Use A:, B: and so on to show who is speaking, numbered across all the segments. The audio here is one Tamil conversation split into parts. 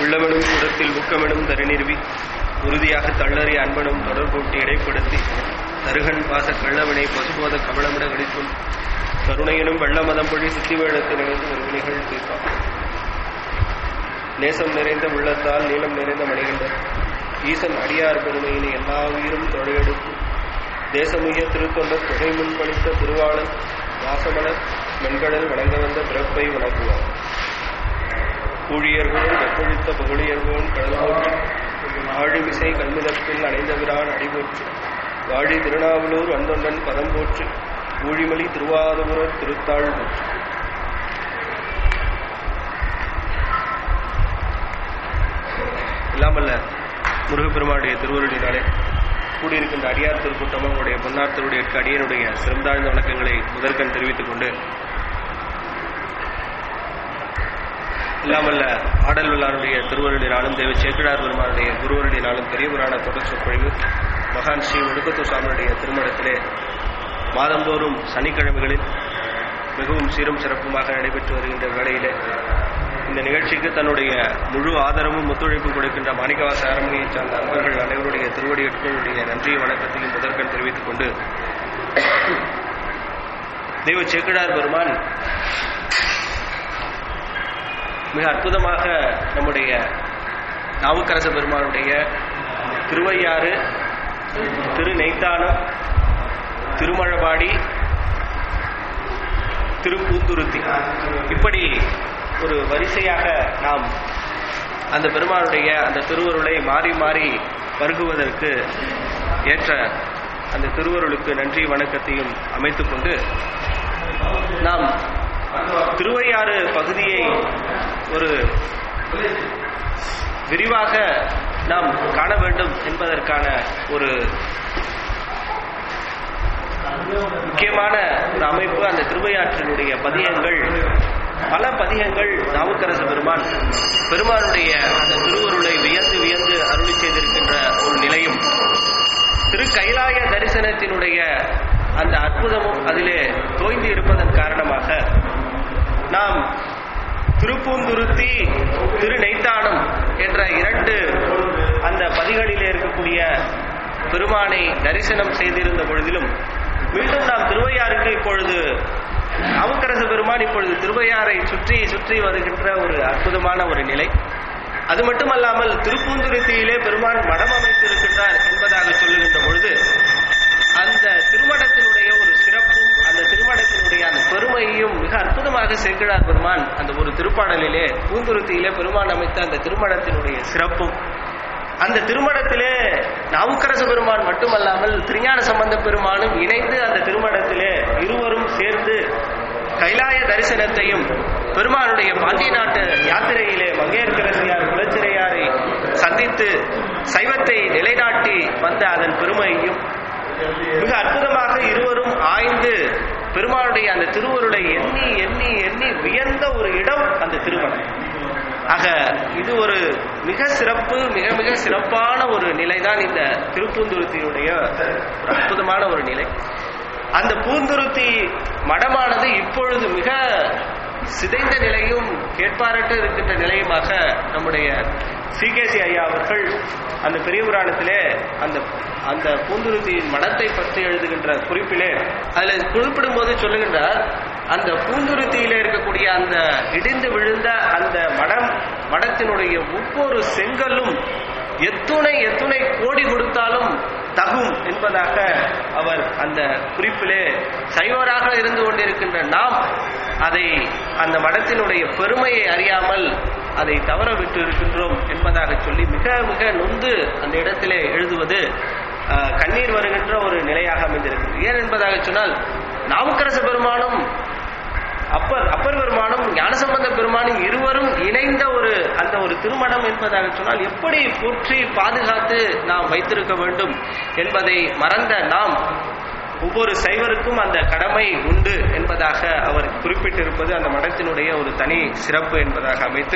A: உள்ளவனும் கூடத்தில் ஊக்கமெனும் தருநிறுவி உறுதியாக தள்ளறி அன்பனும் தொடர்பூட்டி இடைப்படுத்தி தருகன் பாச கள்ளவினை பசுபோத கமலமிட கடித்தும் கருணையனும் வெள்ளமதம் பொழி சித்தி வேடத்தில் நினைந்து ஒருவினைகள் தீர்ப்பான் நேசம் நிறைந்த உள்ளத்தால் நீளம் நிறைந்த மணிகண்டன் ஈசன் அடியார் பெருமையினை எல்லா உயிரும் தொழையெடுக்கும் தேசமுய திருத்தொண்டர் தொகை முன் பணித்த திருவாளன் வாசமலர் மென்கடல் வணங்க வந்த பிறப்பை வணங்குவார் ஊழியர்கோன் வெப்பொழித்த புகழியர்கோன் கடல்கோன் ஆழிமிசை கல்மிதப்பில் அணைந்தவிரான் அடிபோற்று வாழி திருநாவலூர் வந்தொண்டன் பதம் போற்று ஊழிமலி திருவாதபுரர் திருத்தாள் போற்று இல்லாமல்ல முருகப்பெருமானுடைய திருவருளினாலே கூடியிருக்கின்ற அடியார் திருக்கூட்டமும் உங்களுடைய பொன்னார் திருடைய அடியனுடைய சிறந்தாழ்ந்த வணக்கங்களை முதற்கண் தெரிவித்துக் கொண்டு இல்லாமல்ல ஆடல் விழாருடைய திருவருளினாலும் தேவ சேக்கிழார் பெருமானுடைய குருவருளினாலும் பெரிய புராண தொடர் சொற்பொழிவு மகான் ஸ்ரீ ஒடுக்கத்தூர் சுவாமியுடைய திருமணத்திலே மாதந்தோறும் சனிக்கிழமைகளில் மிகவும் சீரும் சிறப்புமாக நடைபெற்று வருகின்ற வேளையிலே இந்த நிகழ்ச்சிக்கு தன்னுடைய முழு ஆதரவும் ஒத்துழைப்பும் கொடுக்கின்ற மாணிக்கவாச அரமணியைச் சார்ந்த அன்பர்கள் அனைவருடைய திருவடிகளுடைய நன்றி வணக்கத்தையும் முதற்கண் தெரிவித்துக் கொண்டு தெய்வ சேக்கிழார் பெருமான் மிக அற்புதமாக நம்முடைய நாவுக்கரச பெருமானுடைய திருவையாறு திரு நெய்த்தானம் திருமழபாடி திருப்பூந்துருத்தி இப்படி ஒரு வரிசையாக நாம் அந்த பெருமானுடைய அந்த திருவருளை மாறி மாறி பருகுவதற்கு ஏற்ற அந்த திருவருளுக்கு நன்றி வணக்கத்தையும் அமைத்துக் கொண்டு நாம் திருவையாறு பகுதியை ஒரு விரிவாக நாம் காண வேண்டும் என்பதற்கான ஒரு முக்கியமான ஒரு அமைப்பு அந்த திருவையாற்றினுடைய பதியங்கள் பல பதிகங்கள் நாவுக்கரசு பெருமான் பெருமானுடைய அந்த திருவருளை வியந்து வியந்து அருளி செய்திருக்கின்ற ஒரு நிலையும் திரு கைலாய தரிசனத்தினுடைய அந்த அற்புதமும் அதிலே தோய்ந்து இருப்பதன் காரணமாக நாம் திருப்பூந்துருத்தி திரு நெய்த்தானம் என்ற இரண்டு அந்த பதிகளிலே இருக்கக்கூடிய பெருமானை தரிசனம் செய்திருந்த பொழுதிலும் மீண்டும் நாம் திருவையாருக்கு இப்பொழுது நாவுக்கரசு பெருமான் இப்பொழுது திருவையாரை சுற்றி சுற்றி வருகின்ற ஒரு அற்புதமான ஒரு நிலை அது மட்டுமல்லாமல் திருப்பூந்துருத்தியிலே பெருமான் மடம் அமைத்திருக்கின்றார் என்பதாக சொல்லுகின்ற பொழுது அந்த திருமணத்தினுடைய ஒரு சிறப்பும் அந்த திருமணத்தினுடைய அந்த பெருமையையும் மிக அற்புதமாக சேர்க்கிறார் பெருமான் அந்த ஒரு திருப்பாடலிலே பூந்துருத்தியிலே பெருமான் அமைத்த அந்த திருமணத்தினுடைய சிறப்பும் அந்த திருமணத்திலே நாவுக்கரசு பெருமான் மட்டுமல்லாமல் திருஞான சம்பந்த பெருமானும் இணைந்து அந்த திருமணத்திலே இருவரும் சேர்ந்து கைலாய தரிசனத்தையும் பெருமானுடைய பாண்டிய நாட்டு யாத்திரையிலே மங்கையர்கரசியார் குலச்சிறையாரை சந்தித்து சைவத்தை நிலைநாட்டி வந்த அதன் பெருமையையும் மிக அற்புதமாக இருவரும் ஆய்ந்து பெருமானுடைய அந்த திருவருளை எண்ணி எண்ணி எண்ணி வியந்த ஒரு இடம் அந்த திருமணம் ஆக இது ஒரு மிக சிறப்பு மிக மிக சிறப்பான ஒரு நிலைதான் இந்த திருப்பூந்துருத்தியுடைய ஒரு அற்புதமான ஒரு நிலை அந்த பூந்துருத்தி மடமானது இப்பொழுது மிக சிதைந்த நிலையும் கேட்பாரற்று இருக்கின்ற நிலையுமாக நம்முடைய சிகேசி ஐயா அவர்கள் அந்த பெரிய புராணத்திலே அந்த அந்த பூந்துருத்தியின் மடத்தை பற்றி எழுதுகின்ற குறிப்பிலே அதில் குறிப்பிடும் போது சொல்லுகின்றார் அந்த பூந்துருத்தியிலே இருக்கக்கூடிய அந்த இடிந்து விழுந்த அந்த மடம் மடத்தினுடைய ஒவ்வொரு செங்கலும் எத்துணை எத்துணை கோடி கொடுத்தாலும் தகும் என்பதாக அவர் அந்த குறிப்பிலே சைவராக இருந்து கொண்டிருக்கின்ற நாம் அதை அந்த மடத்தினுடைய பெருமையை அறியாமல் அதை தவற விட்டு இருக்கின்றோம் என்பதாக சொல்லி மிக மிக நொந்து அந்த இடத்திலே எழுதுவது கண்ணீர் வருகின்ற ஒரு நிலையாக அமைந்திருக்கிறது ஏன் என்பதாக சொன்னால் நாவுக்கரச பெருமானும் அப்பர் அப்பர் பெருமானும் ஞானசம்பந்த பெருமானும் இருவரும் இணைந்த ஒரு அந்த ஒரு திருமணம் என்பதாக சொன்னால் எப்படி போற்றி பாதுகாத்து நாம் வைத்திருக்க வேண்டும் என்பதை மறந்த நாம் ஒவ்வொரு சைவருக்கும் அந்த கடமை உண்டு என்பதாக அவர் குறிப்பிட்டிருப்பது அந்த மடத்தினுடைய ஒரு தனி சிறப்பு என்பதாக அமைத்து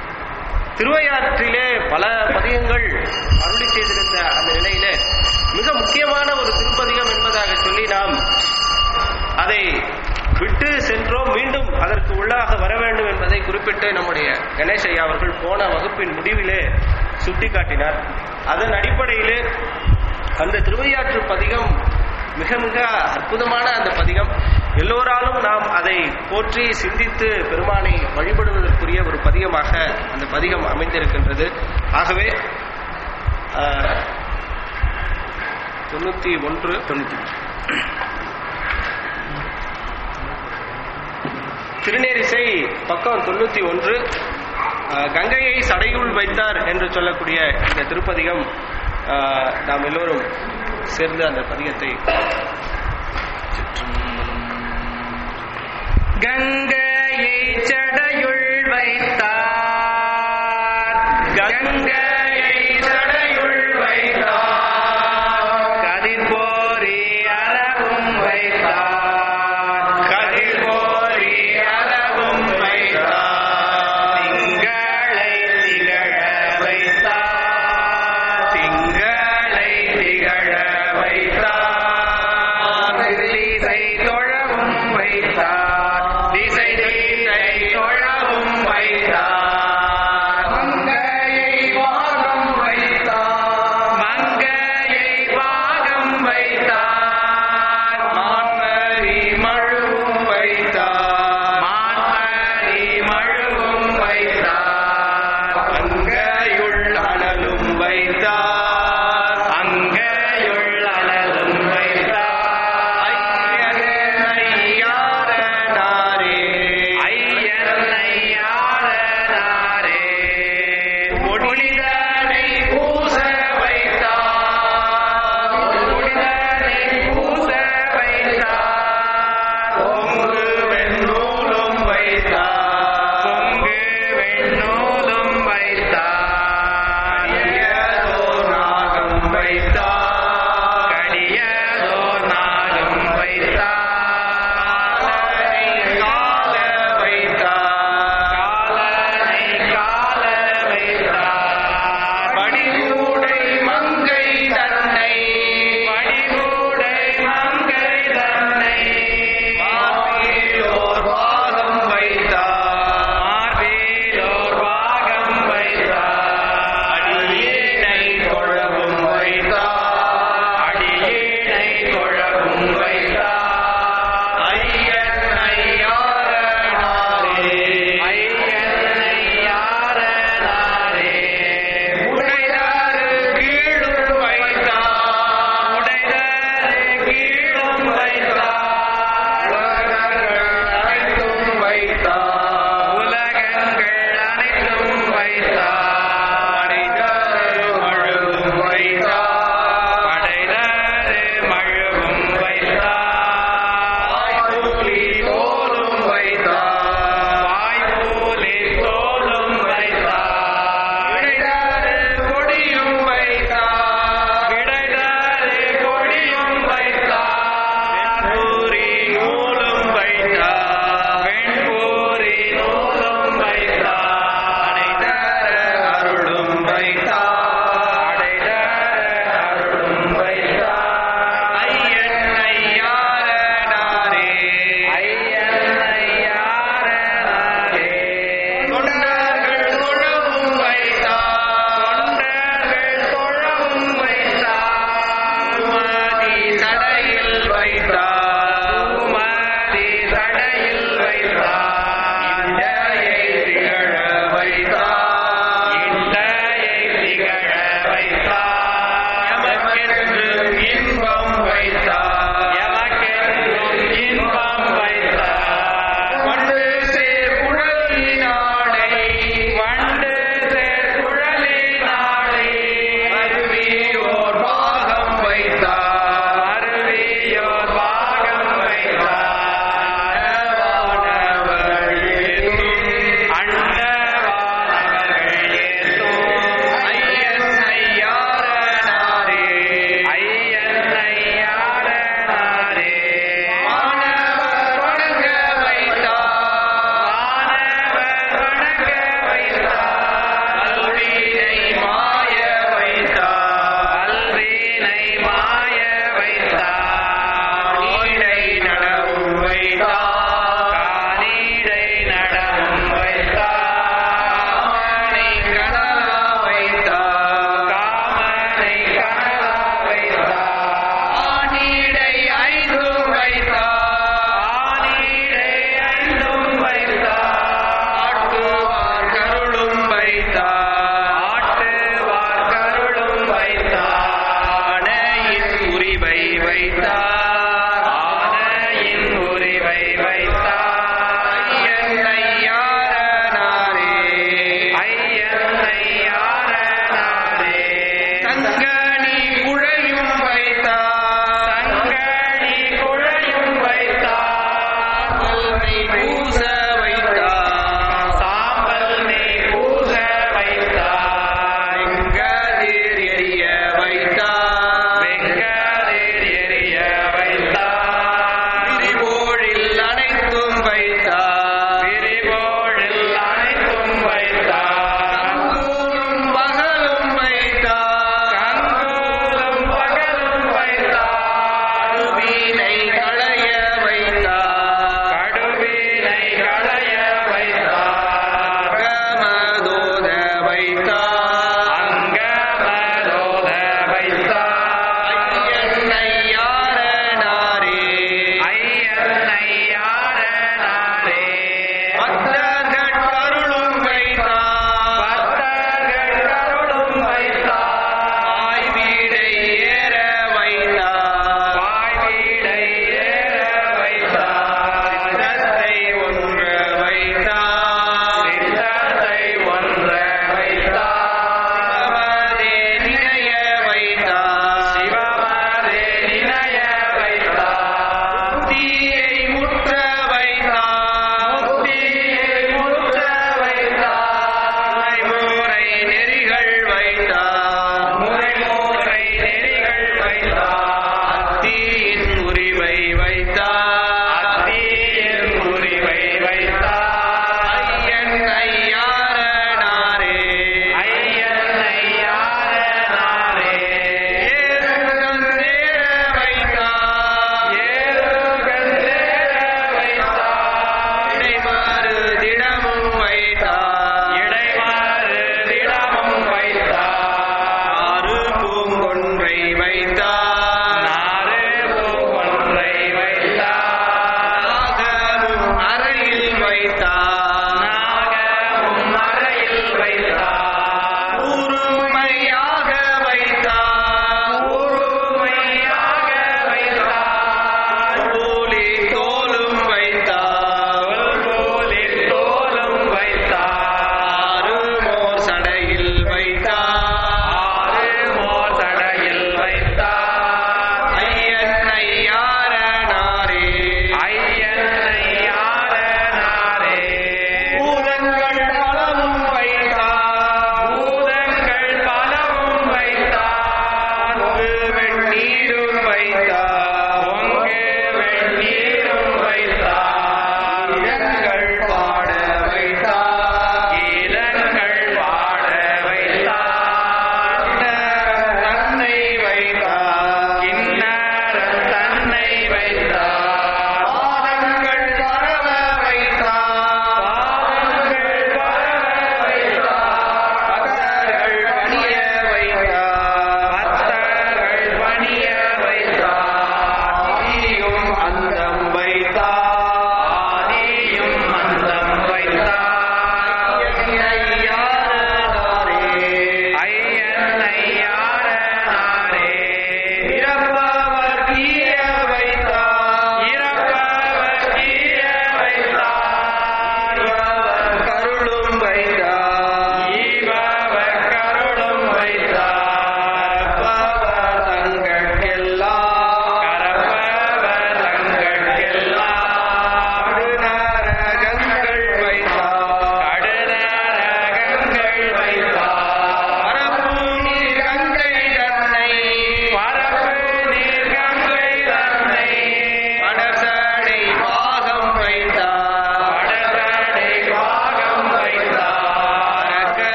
A: திருவையாற்றிலே பல பதியங்கள் அருளி செய்திருந்த அந்த நிலையில மிக முக்கியமான ஒரு திருப்பதிகம் என்பதாக சொல்லி நாம் அதை விட்டு சென்றோம் மீண்டும் அதற்கு உள்ளாக வர வேண்டும் என்பதை குறிப்பிட்டு நம்முடைய கணேஷ் ஐயா அவர்கள் போன வகுப்பின் முடிவிலே சுட்டிக்காட்டினார் அதன் அடிப்படையிலே அந்த திருவையாற்று பதிகம் மிக மிக அற்புதமான அந்த பதிகம் எல்லோராலும் நாம் அதை போற்றி சிந்தித்து பெருமானை வழிபடுவதற்குரிய ஒரு பதிகமாக அந்த பதிகம் அமைந்திருக்கின்றது ஆகவே ஆஹ், தொண்ணூத்தி ஒன்று தொண்ணூத்தி திருநேரிசை பக்கம் தொண்ணூத்தி ஒன்று ஆஹ், கங்கையை சடையுள் வைத்தார் என்று சொல்லக்கூடிய இந்த திருப்பதிகம் ஆஹ், நாம் எல்லோரும் சேர்ந்து அந்த பதிகத்தை
B: கங்கையை சடையுள் வைத்தார் கங்கையை சடையுள் வைத்தார் கதிர் போரி அறவும் வைத்தார் கதிர் போரி அறவும் வைத்தார் திங்களை திகழ வைத்தார் திங்களை திகழ வைத்தார் திசை தொழவும் வைத்தார் திசை திசை தொழவும் வைத்தார் மங்கையை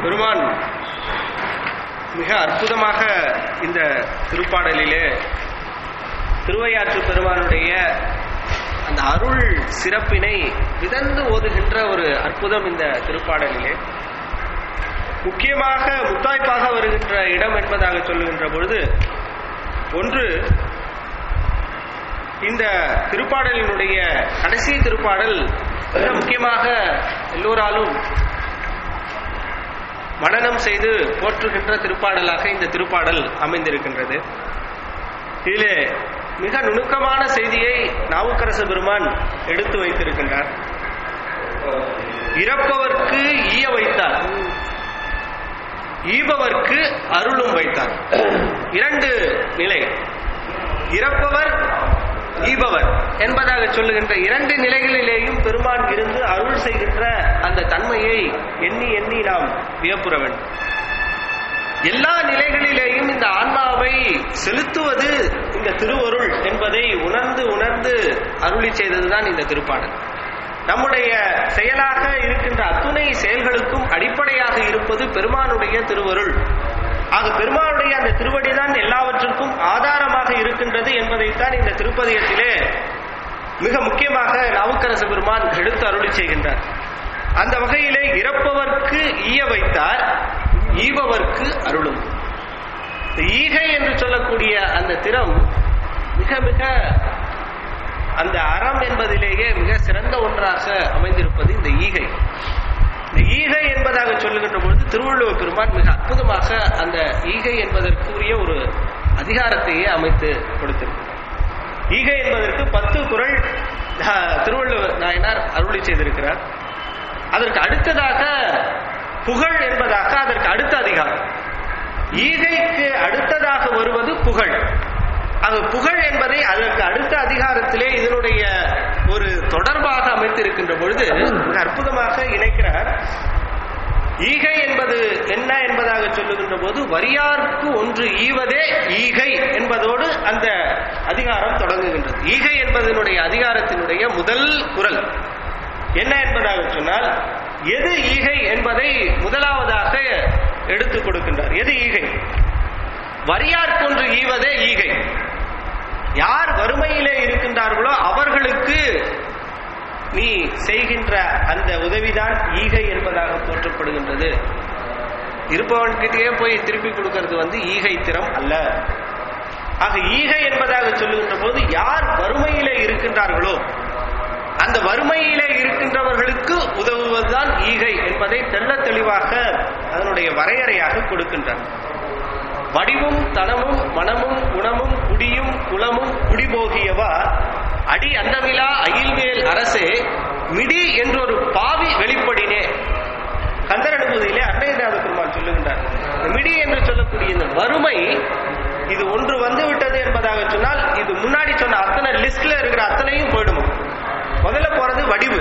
A: பெருமான் மிக அற்புதமாக இந்த திருப்பாடலிலே திருவையாற்று பெருமானுடைய அந்த அருள் சிறப்பினை விதந்து ஓதுகின்ற ஒரு அற்புதம் இந்த திருப்பாடலிலே முக்கியமாக முத்தாய்ப்பாக வருகின்ற இடம் என்பதாக சொல்லுகின்ற பொழுது ஒன்று இந்த திருப்பாடலினுடைய கடைசி திருப்பாடல் மிக முக்கியமாக எல்லோராலும் மனனம் செய்து போற்றுகின்ற திருப்பாடலாக இந்த திருப்பாடல் அமைந்திருக்கின்றது இதிலே மிக நுணுக்கமான செய்தியை நாவுக்கரசு பெருமான் எடுத்து வைத்திருக்கின்றார் இறப்பவர்க்கு ஈய வைத்தார் ஈபவர்க்கு அருளும் வைத்தார் இரண்டு நிலை இறப்பவர் ஈபவர் என்பதாக சொல்லுகின்ற இரண்டு நிலைகளிலேயும் பெருமான் இருந்து அருள் செய்கின்ற அந்த தன்மையை எண்ணி எண்ணி நாம் வியப்புற வேண்டும் எல்லா நிலைகளிலேயும் இந்த ஆன்மாவை செலுத்துவது இந்த திருவருள் என்பதை உணர்ந்து உணர்ந்து அருளி செய்ததுதான் இந்த திருப்பாடல் நம்முடைய செயலாக இருக்கின்ற அத்துணை செயல்களுக்கும் அடிப்படையாக இருப்பது பெருமானுடைய திருவருள் ஆக பெருமானுடைய அந்த திருவடிதான் எல்லாவற்றிற்கும் ஆதாரமாக இருக்கின்றது என்பதைத்தான் இந்த திருப்பதியத்திலே மிக முக்கியமாக நாவுக்கரச பெருமான் எடுத்து அருளி செய்கின்றார் அந்த வகையிலே இறப்பவர்க்கு ஈய வைத்தார் ஈபவர்க்கு அருளும் இந்த ஈகை என்று சொல்லக்கூடிய அந்த திறம் மிக மிக அந்த அறம் என்பதிலேயே மிக சிறந்த ஒன்றாக அமைந்திருப்பது இந்த ஈகை இந்த ஈகை என்பதாக சொல்லுகின்ற பொழுது திருவள்ளுவர் பெருமான் மிக அற்புதமாக அந்த ஈகை என்பதற்குரிய ஒரு அதிகாரத்தையே அமைத்து கொடுத்திருக்கிறார் ஈகை என்பதற்கு பத்து குரல் திருவள்ளுவர் நாயனார் அருளி செய்திருக்கிறார் அதற்கு அடுத்ததாக புகழ் என்பதாக அதற்கு அடுத்த அதிகாரம் ஈகைக்கு அடுத்ததாக வருவது புகழ் அது புகழ் என்பதை அதற்கு அடுத்த அதிகாரத்திலே இதனுடைய ஒரு தொடர்பாக அமைத்திருக்கின்ற பொழுது மிக அற்புதமாக இணைக்கிறார் ஈகை என்பது என்ன என்பதாக சொல்லுகின்ற போது வரியார்க்கு ஒன்று ஈவதே ஈகை என்பதோடு அந்த அதிகாரம் தொடங்குகின்றது ஈகை என்பதனுடைய அதிகாரத்தினுடைய முதல் குரல் என்ன என்பதாக சொன்னால் எது ஈகை என்பதை முதலாவதாக எடுத்துக் கொடுக்கின்றார் எது ஈகை வரியார்க்கொன்று ஈவதே ஈகை யார் வறுமையிலே இருக்கின்றார்களோ அவர்களுக்கு நீ செய்கின்ற அந்த உதவிதான் ஈகை என்பதாக போற்றப்படுகின்றது இருப்பவன்கிட்டயே போய் திருப்பி கொடுக்கிறது வந்து ஈகை திறம் அல்ல ஆக ஈகை என்பதாக சொல்லுகின்ற போது யார் வறுமையிலே இருக்கின்றார்களோ அந்த வறுமையிலே இருக்கின்றவர்களுக்கு உதவுவதுதான் ஈகை என்பதை தெள்ள தெளிவாக அதனுடைய வரையறையாக கொடுக்கின்றார் வடிவும் தனமும் மனமும் குணமும் குடியும் குலமும் குடிபோகியவா அடி அண்டவிழா அயில்வேல் அரசே மிடி என்றொரு பாவி வெளிப்படினே கந்தர் அனுபூதியிலே அன்னையநாத பெருமான் சொல்லுகின்றார் இந்த மிடி என்று சொல்லக்கூடிய இந்த வறுமை இது ஒன்று வந்து விட்டது என்பதாக சொன்னால் இது முன்னாடி சொன்ன அத்தனை லிஸ்ட்ல இருக்கிற அத்தனையும் போயிடுமா முதல்ல போறது வடிவு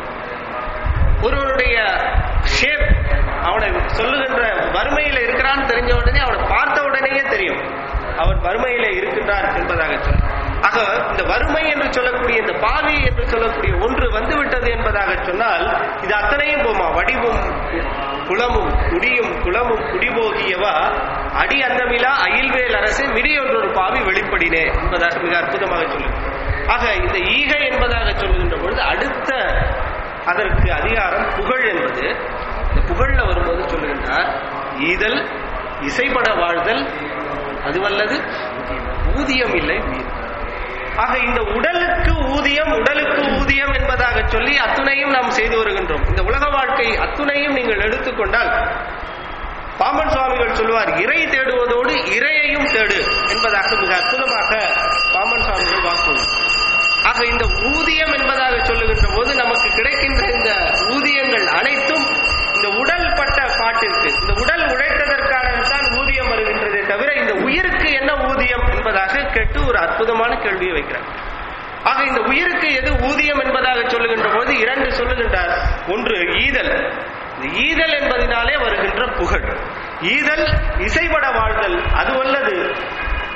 A: ஒருவனுடைய ஷேப் அவனை சொல்லுகின்ற வறுமையில இருக்கிறான்னு தெரிஞ்ச உடனே அவனை பார்த்த உடனேயே தெரியும் அவன் வறுமையில இருக்கின்றான் என்பதாக சொல் ஆக இந்த வறுமை என்று சொல்லக்கூடிய இந்த பாவி என்று சொல்லக்கூடிய ஒன்று வந்துவிட்டது என்பதாக சொன்னால் இது அத்தனையும் போமா வடிவும் குளமும் குடியும் குளமும் குடிபோகியவா அடி அந்தமிலா அயில்வேல் அரசு மிடி என்றொரு பாவி வெளிப்படினே என்பதாக மிக அற்புதமாக சொல்லு ஆக இந்த ஈகை என்பதாக சொல்லுகின்ற பொழுது அடுத்த அதற்கு அதிகாரம் புகழ் என்பது இந்த புகழ்ல வரும்போது சொல்லுகின்றார் ஈதல் இசைப்பட வாழ்தல் அதுவல்லது ஊதியம் இல்லை உயிர் ஆக இந்த உடலுக்கு ஊதியம் உடலுக்கு ஊதியம் என்பதாக சொல்லி அத்துணையும் நாம் செய்து வருகின்றோம் இந்த உலக வாழ்க்கை அத்துணையும் நீங்கள் எடுத்துக்கொண்டால் பாம்பன் சுவாமிகள் சொல்லுவார் இறை தேடுவதோடு இறையையும் தேடு என்பதாக மிக அற்புதமாக பாம்பன் சுவாமிகள் வாக்குவார் ஆக இந்த ஊதியம் என்பதாக சொல்லுகின்ற போது நமக்கு கிடைக்கின்ற இந்த ஊதியங்கள் அனைத்தும் இந்த உடல் பட்ட பாட்டிற்கு இந்த உடல் உழைத்ததற்கானதான் ஊதியம் வருகின்றதே தவிர இந்த உயிருக்கு என்ன ஊதியம் என்பதாக கேட்டு ஒரு அற்புதமான கேள்வியை வைக்கிறார் ஆக இந்த உயிருக்கு எது ஊதியம் என்பதாக சொல்லுகின்ற போது இரண்டு சொல்லுகின்றார் ஒன்று ஈதல் இந்த ஈதல் என்பதனாலே வருகின்ற புகழ் ஈதல் இசைபட வாழ்தல் அது வல்லது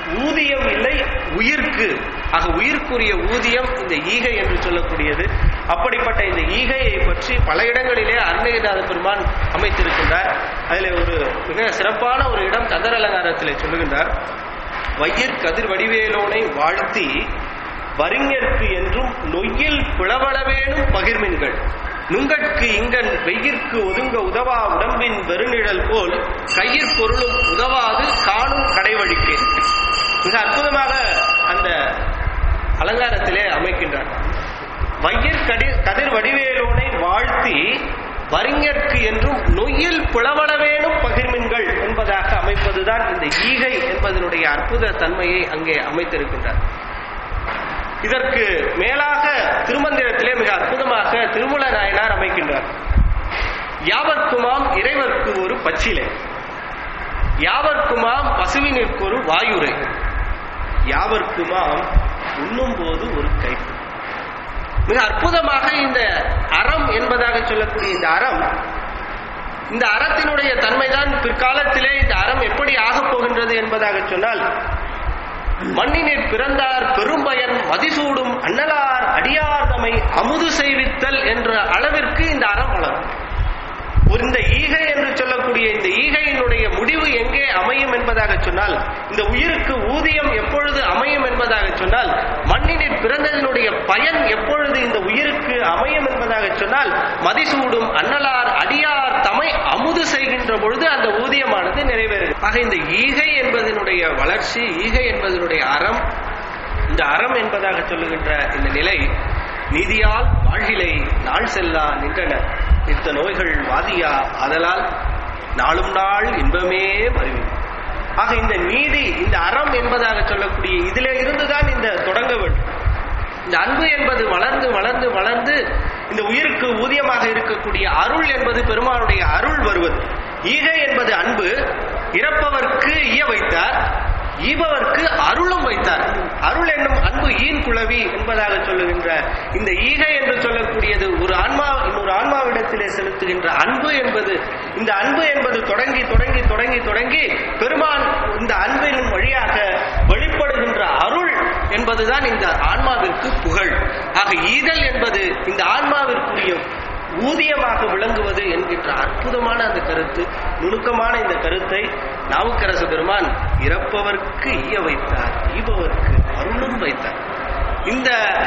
A: ஊதியம் இல்லை உயிர்க்கு ஆக உயிர்க்குரிய ஊதியம் இந்த ஈகை என்று சொல்லக்கூடியது அப்படிப்பட்ட இந்த ஈகையை பற்றி பல இடங்களிலே அருணகிரிநாத பெருமான் அமைத்திருக்கின்றார் அதில் ஒரு மிக சிறப்பான ஒரு இடம் கதர் அலங்காரத்திலே சொல்லுகின்றார் வையற் கதிர் வடிவேலோனை வாழ்த்தி வரிஞர்க்கு என்றும் நொய்யில் பிளவளவேனும் பகிர்மின்கள் நுங்கட்கு இங்கன் வெய்யிற்கு ஒதுங்க உதவா உடம்பின் வெறுநிழல் போல் கையிற் பொருளும் உதவாது காணும் கடைவழிக்கு மிக அற்புதமாக அந்த அலங்காரத்திலே அமைக்கின்றார் வையற் கதிர் கதிர் வடிவேலோனை வாழ்த்தி வரிஞர்க்கு என்றும் நொய்யில் பிளவளவேனும் பகிர்மின்கள் என்பதாக அமைப்பதுதான் இந்த ஈகை என்பதனுடைய அற்புத தன்மையை அங்கே அமைத்திருக்கின்றார் இதற்கு மேலாக திருமந்திரத்திலே மிக அற்புதமாக திருமூல நாயனார் அமைக்கின்றார் யாவர்க்குமாம் இறைவர்க்கு ஒரு பச்சிலை யாவர்க்குமாம் பசுவினிற்கு ஒரு வாயுரை யாவர்க்குமாம் உண்ணும் போது ஒரு கைப்பு மிக அற்புதமாக இந்த அறம் என்பதாக சொல்லக்கூடிய இந்த அறம் இந்த அறத்தினுடைய தன்மைதான் பிற்காலத்திலே இந்த அறம் எப்படி ஆகப் போகின்றது என்பதாக சொன்னால் மண்ணினிற் பிறந்தார் பெரும்பயன் மதிசூடும் அண்ணலார் அடியார் தமை அமுது செய்வித்தல் என்ற அளவிற்கு இந்த அறம் வளரும் ஒரு இந்த ஈகை என்று சொல்லக்கூடிய இந்த ஈகையினுடைய முடிவு எங்கே அமையும் என்பதாக சொன்னால் இந்த உயிருக்கு ஊதியம் எப்பொழுது அமையும் என்பதாக சொன்னால் மண்ணினில் பிறந்ததனுடைய பயன் எப்பொழுது இந்த உயிருக்கு அமையும் என்பதாக சொன்னால் மதிசூடும் அன்னலார் அடியார் தமை அமுது செய்கின்ற பொழுது அந்த ஊதியமானது நிறைவேறும் ஆக இந்த ஈகை என்பதனுடைய வளர்ச்சி ஈகை என்பதனுடைய அறம் இந்த அறம் என்பதாக சொல்லுகின்ற இந்த நிலை நீதியால் வாழ்கிலை நாள் செல்லா நின்றன நித்த நோய்கள் வாதியா அதலால் நாளும் நாள் இன்பமே வருவி ஆக இந்த நீதி இந்த அறம் என்பதாக சொல்லக்கூடிய இதிலே இருந்துதான் இந்த தொடங்க வேண்டும் இந்த அன்பு என்பது வளர்ந்து வளர்ந்து வளர்ந்து இந்த உயிருக்கு ஊதியமாக இருக்கக்கூடிய அருள் என்பது பெருமானுடைய அருள் வருவது ஈகை என்பது அன்பு இறப்பவர்க்கு ஈய வைத்தார் ஈபவர்க்கு அருளும் வைத்தார் அருள் என்னும் அன்பு ஈன் குளவி என்பதாக சொல்லுகின்ற இந்த ஈகை என்று சொல்லக்கூடியது ஒரு ஆன்மா இன்னொரு ஆன்மாவிடத்திலே செலுத்துகின்ற அன்பு என்பது இந்த அன்பு என்பது தொடங்கி தொடங்கி தொடங்கி தொடங்கி பெருமான் இந்த அன்பின் வழியாக வெளிப்படுகின்ற அருள் என்பதுதான் இந்த ஆன்மாவிற்கு புகழ் ஆக ஈதல் என்பது இந்த ஆன்மாவிற்குரிய ஊதியமாக விளங்குவது என்கின்ற அற்புதமான அந்த கருத்து நுணுக்கமான இந்த கருத்தை நாவுக்கரசு பெருமான் இறப்பவர்க்கு ஈய வைத்தார் ஈபவர்க்கு அருளும் வைத்தார் இந்த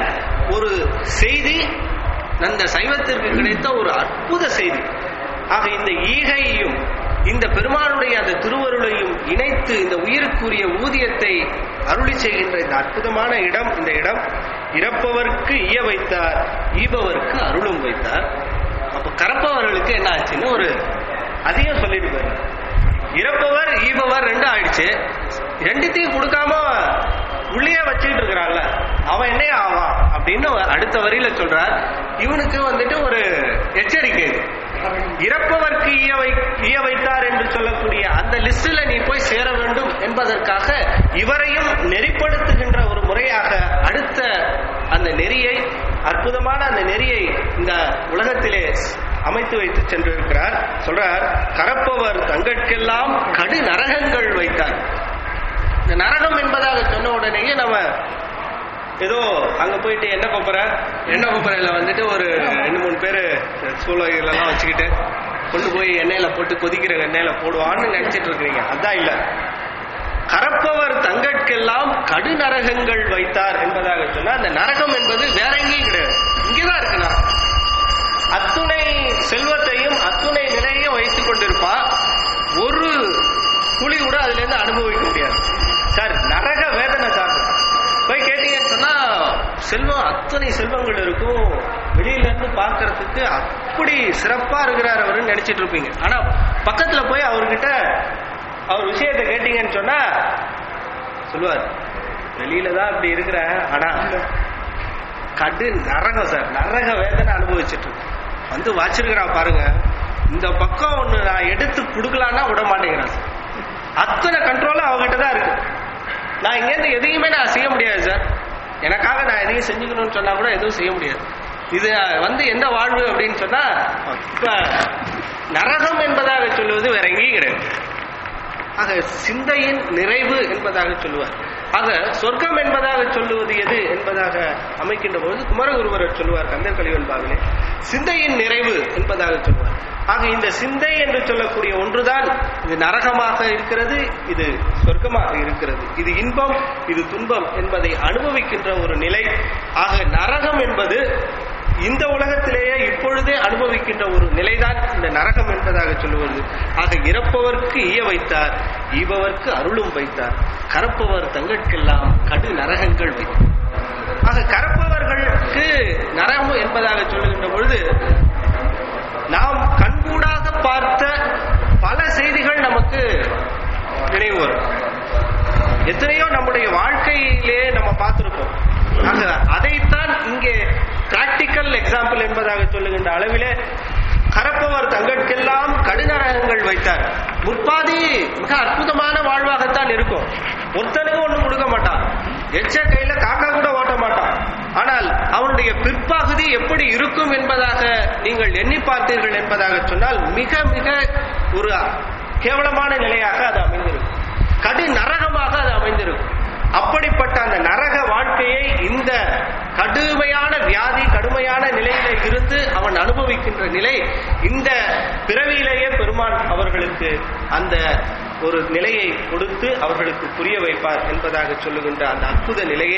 A: ஒரு செய்தி அந்த சைவத்திற்கு கிடைத்த ஒரு அற்புத செய்தி ஆக இந்த ஈகையையும் இந்த பெருமானுடைய அந்த திருவருளையும் இணைத்து இந்த உயிருக்குரிய ஊதியத்தை அருளி செய்கின்ற இந்த அற்புதமான இடம் இந்த இடம் இறப்பவர்க்கு ஈய வைத்தார் ஈபவர்க்கு அருளும் வைத்தார் அப்ப கறப்பவர்களுக்கு என்ன ஆச்சுன்னு ஒரு அதிகம் சொல்லிட்டு போயிருந்தார் இறப்பவர் ஈபவர் ரெண்டும் ஆயிடுச்சு ரெண்டுத்தையும் கொடுக்காம உள்ளே வச்சுக்கிட்டு இருக்கிறான்ல அவன் என்ன ஆவான் அப்படின்னு அடுத்த வரியில சொல்றார் இவனுக்கு வந்துட்டு ஒரு எச்சரிக்கை இது. இறப்பவர்க்கு ஈய வை ஈய வைத்தார் என்று சொல்லக்கூடிய அந்த லிஸ்டில் நீ போய் சேர வேண்டும் என்பதற்காக இவரையும் நெறிப்படுத்துகின்ற ஒரு முறையாக அடுத்த அந்த நெறியை அற்புதமான அந்த நெறியை இந்த உலகத்திலே அமைத்து வைத்து சென்றிருக்கிறார் சொல்றார் கரப்பவர் தங்கட்கெல்லாம் கடு நரகங்கள் வைத்தார் இந்த நரகம் என்பதாக சொன்ன உடனேயே நம்ம ஏதோ அங்க போயிட்டு எண்ணெய் கொப்பரை எண்ணெய் கொப்பரையில வந்துட்டு ஒரு ரெண்டு மூணு பேர் சூழலாம் வச்சுக்கிட்டு கொண்டு போய் எண்ணெயில போட்டு கொதிக்கிற எண்ணெயில போடுவான்னு நினைச்சிட்டு இருக்கிறீங்க அதான் இல்ல கரப்பவர் தங்கட்கெல்லாம் கடு நரகங்கள் வைத்தார் என்பதாக சொன்னா அந்த நரகம் என்பது வேற எங்கேயும் கிடையாது இங்கேதான் இருக்கு நரகம் அத்துணை செல்வத்தையும் அத்துணை நிலையையும் வைத்துக் கொண்டிருப்பா ஒரு குழி கூட அதுல இருந்து அனுபவிக்க முடியாது சார் நரக வேதனை சார் போய் கேட்டீங்கன்னு சொன்னா செல்வம் அத்தனை செல்வங்கள் இருக்கும் வெளியில இருந்து பார்க்கறதுக்கு அப்படி சிறப்பா இருக்கிறார் அவருன்னு நினைச்சிட்டு இருப்பீங்க ஆனா பக்கத்துல போய் அவர்கிட்ட அவர் விஷயத்தை கேட்டீங்கன்னு சொன்னா சொல்லுவார் வெளியில தான் அப்படி இருக்கிறேன் ஆனா கடு நரகம் சார் நரக வேதனை அனுபவிச்சுட்டு இருக்கு. வந்து வச்சிருக்கிறான் பாருங்க இந்த பக்கம் ஒண்ணு நான் எடுத்து கொடுக்கலான்னா விட மாட்டேங்கிறான் சார் அத்தனை கண்ட்ரோலும் அவங்ககிட்ட தான் இருக்கு நான் இங்கேருந்து எதையுமே நான் செய்ய முடியாது சார் எனக்காக நான் எதையும் செஞ்சுக்கணும்னு சொன்னா கூட எதுவும் செய்ய முடியாது இது வந்து எந்த வாழ்வு அப்படின்னு சொன்னா இப்ப நரகம் என்பதாக சொல்லுவது வேற எங்கேயும் கிடையாது ஆக சிந்தையின் நிறைவு என்பதாக சொல்லுவார் ஆக சொர்க்கம் என்பதாக சொல்லுவது எது என்பதாக அமைக்கின்ற பொழுது குமரகுருவரர் சொல்லுவார் கந்தர் கலிவன்பாவிலே சிந்தையின் நிறைவு என்பதாக சொல்லுவார் ஆக இந்த சிந்தை என்று சொல்லக்கூடிய ஒன்றுதான் இது நரகமாக இருக்கிறது இது சொர்க்கமாக இருக்கிறது இது இன்பம் இது துன்பம் என்பதை அனுபவிக்கின்ற ஒரு நிலை ஆக நரகம் என்பது இந்த உலகத்திலேயே இப்பொழுதே அனுபவிக்கின்ற ஒரு நிலைதான் இந்த நரகம் என்பதாக சொல்லுவது ஆக இறப்பவர்க்கு ஈய வைத்தார் ஈபவர்க்கு அருளும் வைத்தார் கரப்பவர் தங்கட்கெல்லாம் கடு நரகங்கள் வைத்தார் ஆக கரப்பவர்களுக்கு நரகம் என்பதாக சொல்லுகின்ற பொழுது நாம் கண்கூடாக பார்த்த பல செய்திகள் நமக்கு நினைவு வரும் எத்தனையோ நம்முடைய வாழ்க்கையிலே நம்ம பார்த்திருப்போம் ஆக அதைத்தான் இங்கே பிராக்டிக்கல் எக்ஸாம்பிள் என்பதாக சொல்லுகின்ற அளவிலே கரப்பவர் தங்கட்கெல்லாம் கடுநரகங்கள் வைத்தார் முற்பாதி மிக அற்புதமான வாழ்வாகத்தான் இருக்கும் ஒருத்தனுக்கும் ஒண்ணும் கொடுக்க மாட்டான் எச்ச கையில காக்கா கூட ஓட்ட மாட்டான் ஆனால் அவனுடைய பிற்பகுதி எப்படி இருக்கும் என்பதாக நீங்கள் எண்ணி பார்த்தீர்கள் என்பதாக சொன்னால் மிக மிக ஒரு கேவலமான நிலையாக அது அமைந்திருக்கும் கடு நரகமாக அது அமைந்திருக்கும் அப்படிப்பட்ட அந்த நரக வாழ்க்கையை இந்த கடுமையான வியாதி கடுமையான நிலையில இருந்து அவன் அனுபவிக்கின்ற நிலை இந்த பிறவியிலேயே பெருமான் அவர்களுக்கு அந்த ஒரு நிலையை கொடுத்து அவர்களுக்கு புரிய வைப்பார் என்பதாக சொல்லுகின்ற அந்த அற்புத நிலையை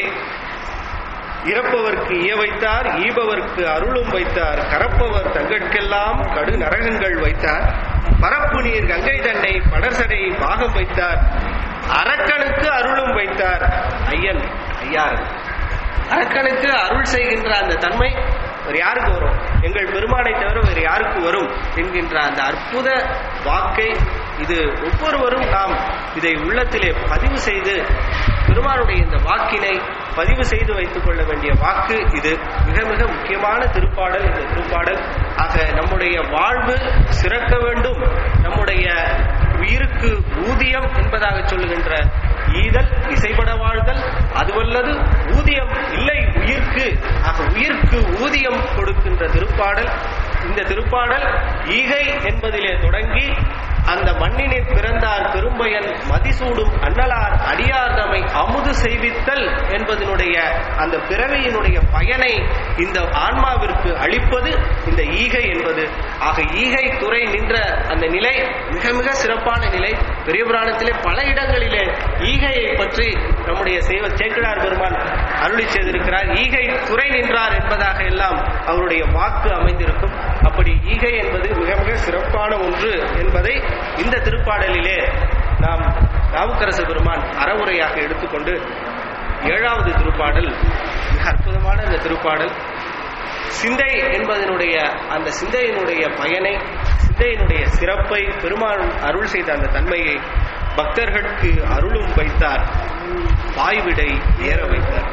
A: இறப்பவர்க்கு இய வைத்தார் ஈபவர்க்கு அருளும் வைத்தார் கரப்பவர் தங்கட்கெல்லாம் கடு நரகங்கள் வைத்தார் பரப்பு நீர் கங்கை தண்டை படர்சடை பாகம் வைத்தார் அரக்கனுக்கு அருளும் வைத்தார் ஐயன் ஐயாரன் அரக்கனுக்கு அருள் செய்கின்ற அந்த தன்மை வேறு யாருக்கு வரும் எங்கள் பெருமானை தவிர வேறு யாருக்கு வரும் என்கின்ற அந்த அற்புத வாக்கை இது ஒவ்வொருவரும் நாம் இதை உள்ளத்திலே பதிவு செய்து பெருமானுடைய இந்த வாக்கினை பதிவு செய்து வைத்துக் கொள்ள வேண்டிய வாக்கு இது மிக மிக முக்கியமான திருப்பாடல் இந்த திருப்பாடல் ஆக நம்முடைய வாழ்வு சிறக்க வேண்டும் நம்முடைய உயிருக்கு ஊதியம் என்பதாக சொல்லுகின்ற ஈதல் இசைபட வாழ்தல் அதுவல்லது ஊதியம் இல்லை உயிர்க்கு ஆக உயிர்க்கு ஊதியம் கொடுக்கின்ற திருப்பாடல் இந்த திருப்பாடல் ஈகை என்பதிலே தொடங்கி அந்த மண்ணினில் பிறந்தார் பெரும்பயன் மதிசூடும் அன்னலார் அடியார் தம்மை அமுது செய்வித்தல் என்பதனுடைய அந்த பிறவியினுடைய பயனை இந்த ஆன்மாவிற்கு அளிப்பது இந்த ஈகை என்பது ஆக ஈகை துறை நின்ற அந்த நிலை மிக மிக சிறப்பான நிலை பெரிய புராணத்திலே பல இடங்களிலே ஈகையை பற்றி நம்முடைய செய்வ சேக்கிழார் பெருமான் அருளி செய்திருக்கிறார் ஈகை துறை நின்றார் என்பதாக எல்லாம் அவருடைய வாக்கு அமைந்திருக்கும் அப்படி ஈகை என்பது மிக மிக சிறப்பான ஒன்று என்பதை இந்த திருப்பாடலிலே நாம் நாவுக்கரசு பெருமான் அறவுரையாக எடுத்துக்கொண்டு ஏழாவது திருப்பாடல் மிக அற்புதமான இந்த திருப்பாடல் சிந்தை என்பதனுடைய அந்த சிந்தையினுடைய பயனை சிந்தையினுடைய சிறப்பை பெருமான் அருள் செய்த அந்த தன்மையை பக்தர்களுக்கு அருளும் வைத்தார் வாய்விடை ஏற வைத்தார்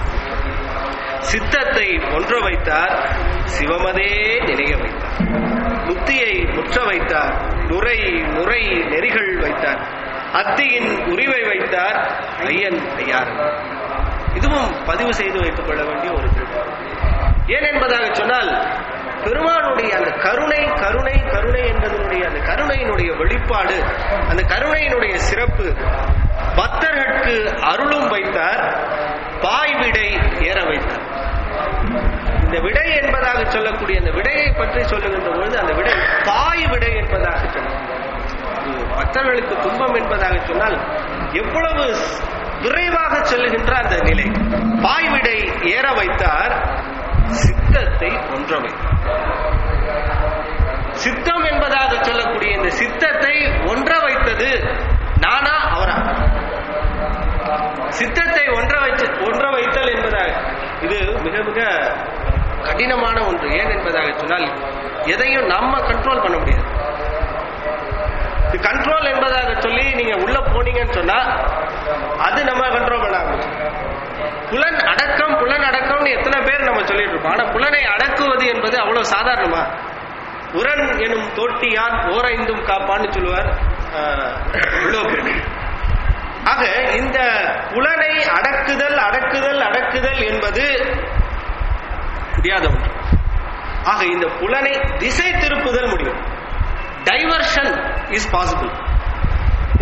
A: சித்தத்தை ஒன்ற வைத்தார் சிவமதே நினைய வைத்தார் முத்தியை முற்ற வைத்தார் நுரை நுரை நெறிகள் வைத்தார் அத்தியின் உரிவை வைத்தார் ஐயன் ஐயார் இதுவும் பதிவு செய்து வைத்துக் கொள்ள வேண்டிய ஒரு திருப்பாடல் ஏன் என்பதாக சொன்னால் பெருமானுடைய அந்த கருணை கருணை கருணை என்பதனுடைய அந்த கருணையினுடைய வெளிப்பாடு அந்த கருணையினுடைய சிறப்பு பக்தர்களுக்கு அருளும் வைத்தார் பாய் விடை ஏற வைத்தார் இந்த விடை என்பதாக சொல்லக்கூடிய அந்த விடையை பற்றி சொல்லுகின்ற பொழுது அந்த விடை பாய் விடை என்பதாக சொல்லும் பக்தர்களுக்கு துன்பம் என்பதாக சொன்னால் எவ்வளவு விரைவாக செல்லுகின்ற அந்த நிலை பாய் விடை ஏற வைத்தார் சித்தத்தை ஒன்ற வைத்தார் சித்தம் என்பதாக சொல்லக்கூடிய இந்த சித்தத்தை ஒன்ற வைத்தது நானா அவரா சித்தத்தை ஒன்ற வைத்து ஒன்ற வைத்தல் என்பதாக இது மிக மிக கடினமான ஒன்று ஏன் என்பதாக சொன்னால் எதையும் நம்ம கண்ட்ரோல் பண்ண முடியாது கண்ட்ரோல் என்பதாக சொல்லி நீங்க உள்ள போனீங்கன்னு சொன்னா அது நம்ம கண்ட்ரோல் பண்ண ஆரம்பிச்சு புலன் அடக்கம் புலன் அடக்கம்னு எத்தனை பேர் நம்ம சொல்லிட்டு இருக்கோம் ஆனா புலனை அடக்குவது என்பது அவ்வளவு சாதாரணமா உரன் எனும் தோட்டியான் ஓரைந்தும் காப்பான்னு சொல்லுவார் உலோகர் ஆக இந்த புலனை அடக்குதல் அடக்குதல் அடக்குதல் என்பது முடியாத ஒன்று ஆக இந்த புலனை திசை திருப்புதல் முடியும் டைவர்ஷன் இஸ் பாசிபிள்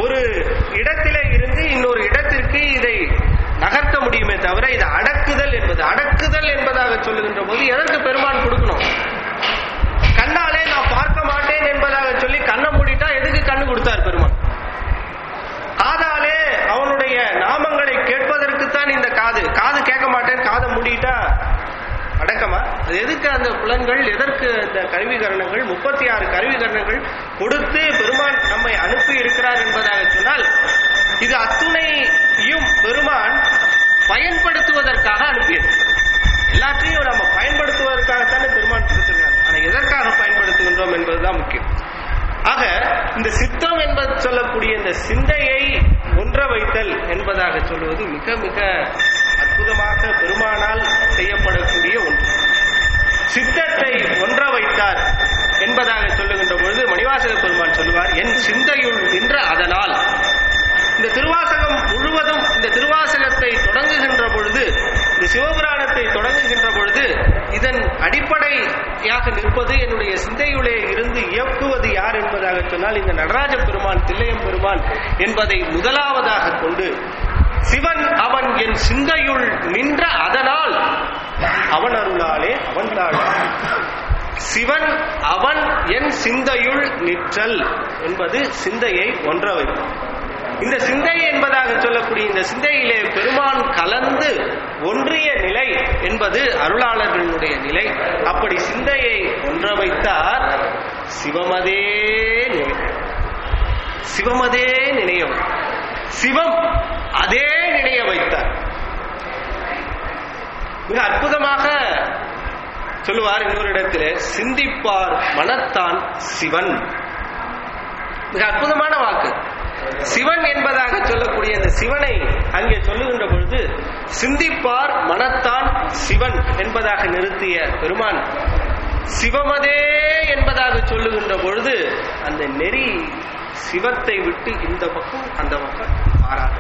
A: ஒரு இடத்திலே இருந்து இன்னொரு இடத்திற்கு இதை நகர்த்த முடியுமே தவிர இது அடக்குதல் என்பது அடக்குதல் என்பதாக சொல்லுகின்ற போது எதற்கு பெருமான் கொடுக்கணும் கண்ணாலே நான் பார்க்க மாட்டேன் என்பதாக சொல்லி கண்ணை மூடிட்டா எதுக்கு கண்ணு கொடுத்தார் பெருமான் காதாலே அவனுடைய நாமங்களை கேட்பதற்குத்தான் இந்த காது காது கேட்க மாட்டேன் காதை மூடிட்டா அடக்கமா அது எதுக்கு அந்த புலன்கள் எதற்கு அந்த கருவிகரணங்கள் முப்பத்தி ஆறு கருவிகரணங்கள் கொடுத்து பெருமான் நம்மை அனுப்பி இருக்கிறார் என்பதாக சொன்னால் இது அத்துணையும் பெருமான் பயன்படுத்துவதற்காக அனுப்பியது எல்லாத்தையும் நம்ம பயன்படுத்துவதற்காகத்தானே பெருமான் கொடுத்திருக்காங்க ஆனா எதற்காக பயன்படுத்துகின்றோம் என்பதுதான் முக்கியம் ஆக இந்த சித்தம் என்பது சொல்லக்கூடிய இந்த சிந்தையை ஒன்ற வைத்தல் என்பதாக சொல்வது மிக மிக அற்புதமாக பெருமானால் செய்யப்படக்கூடிய ஒன்று சித்தத்தை ஒன்ற வைத்தார் என்பதாக சொல்லுகின்ற பொழுது மணிவாசக பெருமான் சொல்லுவார் என் சிந்தையுள் நின்ற அதனால் இந்த திருவாசகம் முழுவதும் இந்த திருவாசகத்தை தொடங்குகின்ற பொழுது இந்த சிவபுராணத்தை தொடங்குகின்ற பொழுது இதன் அடிப்படையாக நிற்பது என்னுடைய சிந்தையுளே இருந்து இயக்குவது யார் என்பதாக சொன்னால் இந்த நடராஜ பெருமான் தில்லையம் பெருமான் என்பதை முதலாவதாக கொண்டு சிவன் அவன் என் சிந்தையுள் நின்ற அதனால் அவன் அருளாலே அவன் தாழ் சிவன் அவன் என் சிந்தையுள் நிற்றல் என்பது சிந்தையை ஒன்ற வைக்கும் இந்த சிந்தை என்பதாக சொல்லக்கூடிய இந்த சிந்தையிலே பெருமான் கலந்து ஒன்றிய நிலை என்பது அருளாளர்களுடைய நிலை அப்படி சிந்தையை ஒன்ற வைத்தார் சிவமதே நினை சிவமதே நினையவர் சிவம் அதே நினைய வைத்தார் மிக அற்புதமாக சொல்லுவார் இன்னொரு இடத்துல சிந்திப்பார் மனத்தான் சிவன் மிக அற்புதமான வாக்கு சிவன் என்பதாக சொல்லக்கூடிய அந்த சிவனை அங்கே சொல்லுகின்ற பொழுது சிந்திப்பார் மனத்தான் சிவன் என்பதாக நிறுத்திய பெருமான் சிவமதே என்பதாக சொல்லுகின்ற பொழுது அந்த நெறி சிவத்தை விட்டு இந்த பக்கம் அந்த பக்கம் மாறாது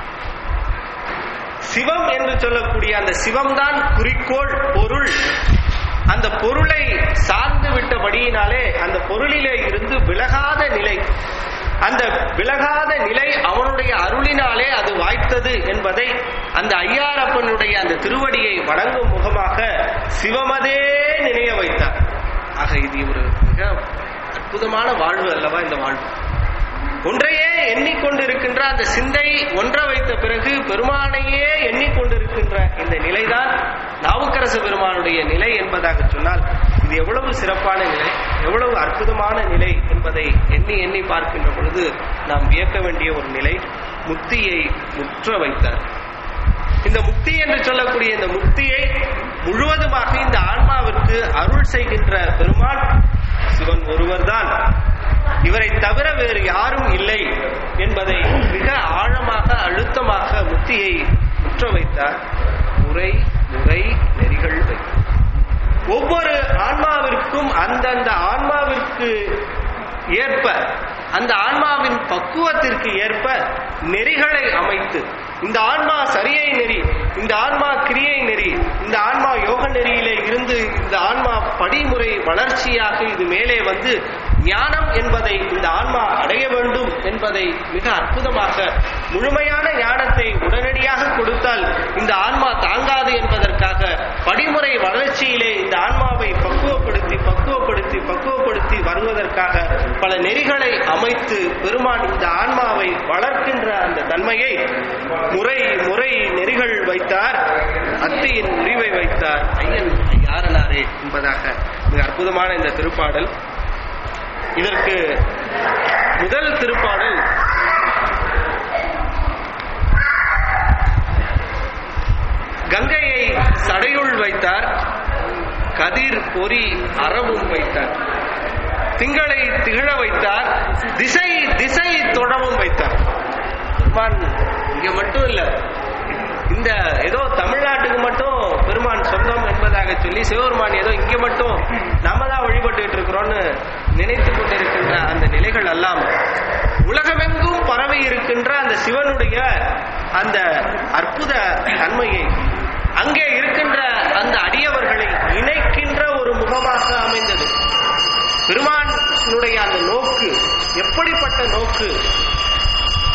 A: சிவம் என்று சொல்லக்கூடிய அந்த சிவம்தான் குறிக்கோள் பொருள் அந்த பொருளை சார்ந்து விட்டபடியினாலே அந்த பொருளிலே இருந்து விலகாத நிலை அந்த விலகாத நிலை அவனுடைய அருளினாலே அது வாய்த்தது என்பதை அந்த ஐயாரப்பனுடைய அந்த திருவடியை வணங்கும் முகமாக சிவமதே நினைய வைத்தார் ஆக இது ஒரு மிக அற்புதமான வாழ்வு அல்லவா இந்த வாழ்வு ஒன்றையே எண்ணிக்கொண்டிருக்கின்ற அந்த சிந்தை ஒன்ற வைத்த பிறகு பெருமானையே எண்ணிக்கொண்டிருக்கின்ற இந்த நிலைதான் நாவுக்கரச பெருமானுடைய நிலை என்பதாக சொன்னால் இது எவ்வளவு சிறப்பான நிலை எவ்வளவு அற்புதமான நிலை என்பதை எண்ணி எண்ணி பார்க்கின்ற பொழுது நாம் வியக்க வேண்டிய ஒரு நிலை முக்தியை முற்ற வைத்தார் இந்த முக்தி என்று சொல்லக்கூடிய இந்த முக்தியை முழுவதுமாக இந்த ஆன்மாவிற்கு அருள் செய்கின்ற பெருமான் சிவன் ஒருவர்தான் இவரை தவிர வேறு யாரும் இல்லை என்பதை மிக ஆழமாக அழுத்தமாக முக்தியை முற்ற வைத்தார் முறை முறை நெறிகள் வைத்தார் ஒவ்வொரு ஆன்மாவிற்கும் அந்தந்த ஆன்மாவிற்கு ஏற்ப அந்த ஆன்மாவின் பக்குவத்திற்கு ஏற்ப நெறிகளை அமைத்து இந்த ஆன்மா சரியை நெறி இந்த ஆன்மா கிரியை நெறி இந்த ஆன்மா யோக நெறியிலே இருந்து இந்த ஆன்மா படிமுறை வளர்ச்சியாக இது மேலே வந்து ஞானம் என்பதை இந்த ஆன்மா அடைய வேண்டும் என்பதை மிக அற்புதமாக முழுமையான ஞானத்தை உடனடியாக கொடுத்தால் இந்த ஆன்மா தாங்காது என்பதற்காக படிமுறை வளர்ச்சியிலே இந்த ஆன்மாவை பக்குவப்படுத்தி பக்குவப்படுத்தி பக்குவப்படுத்தி வருவதற்காக பல நெறிகளை அமைத்து பெருமான் இந்த ஆன்மாவை வளர்க்கின்ற அந்த தன்மையை முறை முறை நெறிகள் வைத்தார் அத்தியின் உரிவை வைத்தார் ஐயன் யாரனாரே என்பதாக மிக அற்புதமான இந்த திருப்பாடல் இதற்கு முதல் திருப்பாடல் கங்கையை சடையுள் வைத்தார் கதிர் பொறி அறவும் வைத்தார் திங்களை திகழ வைத்தார் திசை திசை தொடவும் வைத்தார் பெருமான் இங்க மட்டும் இல்ல இந்த ஏதோ தமிழ்நாட்டுக்கு மட்டும் பெருமான் சொந்தம் என்பதாக சொல்லி சிவபெருமான் ஏதோ இங்க மட்டும் நம்ம தான் வழிபட்டுட்டு இருக்கிறோம்னு நினைத்து கொண்டிருக்கின்ற அந்த நிலைகள் எல்லாம் உலகமெங்கும் பரவி இருக்கின்ற அந்த சிவனுடைய அந்த அற்புத தன்மையை அங்கே இருக்கின்ற அந்த அடியவர்களை இணைக்கின்ற ஒரு முகமாக அமைந்தது பெருமானுடைய அந்த நோக்கு எப்படிப்பட்ட நோக்கு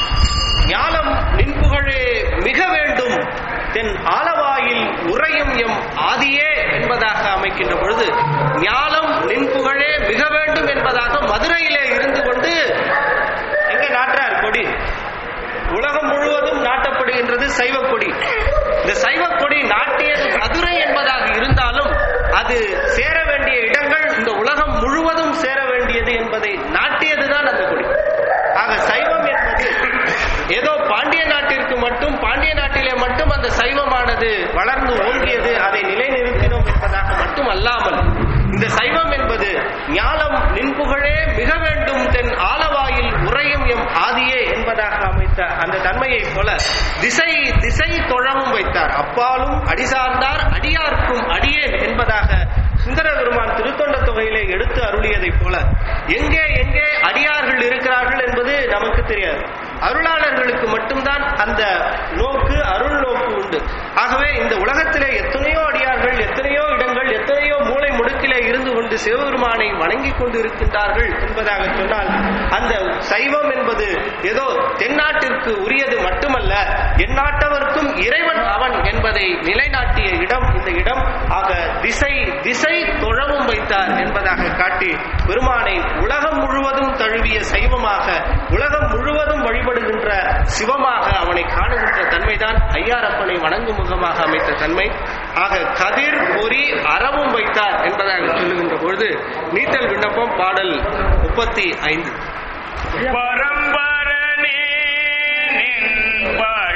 A: ஞானம் நின்புகழே மிக வேண்டும் தென் ஆலவாயில் உறையும் எம் ஆதியே என்பதாக அமைக்கின்ற பொழுது ஞானம் நின்புகழே மிக வேண்டும் என்பதாக மதுரையிலே இருந்து கொண்டு எங்க நாட்டார் கொடி உலகம் முழுவதும் நாட்டப்படுகின்றது சைவ கொடி இந்த சைவ கொடி நாட்டியது மதுரை என்பதாக இருந்தாலும் அது சேர வேண்டிய இடங்கள் இந்த உலகம் முழுவதும் சேர வேண்டியது என்பதை நாட்டியதுதான் அந்த கொடி ஆக சைவம் என்பது ஏதோ பாண்டிய நாட்டிற்கு மட்டும் பாண்டிய நாட்டிலே மட்டும் அந்த சைவமானது வளர்ந்து ஓங்கியது அதை நிலைநிறுத்தினோம் என்பதாக மட்டும் அல்லாமல் இந்த சைவம் என்பது ஞானம் நின்புகழே மிக வேண்டும் தென் ஆலவாயில் உறையும் எம் ஆதியே என்பதாக அமைத்த அந்த தன்மையைப் போல திசை திசை தொழவும் வைத்தார் அப்பாலும் அடிசார்ந்தார் அடியார்க்கும் அடியேன் என்பதாக சுந்தர பெருமான் திருத்தொண்ட தொகையிலே எடுத்து அருளியதைப் போல எங்கே எங்கே அடியார்கள் இருக்கிறார்கள் என்பது நமக்கு தெரியாது அருளாளர்களுக்கு மட்டும்தான் அந்த நோக்கு அருள் நோக்கு உண்டு ஆகவே இந்த உலகத்திலே எத்தனையோ அடியார்கள் எத்தனையோ இடங்கள் எத்தனையோ மூளை முடுக்கிலே இருந்து கொண்டு சிவபெருமானை வணங்கிக் கொண்டு இருக்கின்றார்கள் என்பதாக சொன்னால் அந்த சைவம் என்பது ஏதோ தென்னாட்டிற்கு உரியது மட்டுமல்ல எந்நாட்டவர்க்கும் இறைவன் அவன் என்பதை நிலைநாட்டிய இடம் இந்த இடம் ஆக திசை திசை தொழவும் வைத்தார் என்பதாக காட்டி பெருமானை உலகம் முழுவதும் தழுவிய சைவமாக உலகம் முழுவதும் வழிபடுகின்ற சிவமாக அவனை காணுகின்ற தன்மைதான் ஐயாரப்பனை வணங்கும் முகமாக அமைத்த தன்மை ஆக கதிர் பொறி அறவும் வைத்தார் என்பதாக சொல்லுகின்ற பொழுது நீத்தல் விண்ணப்பம் பாடல் முப்பத்தி ஐந்து
B: பரம்பரனே நின் பழ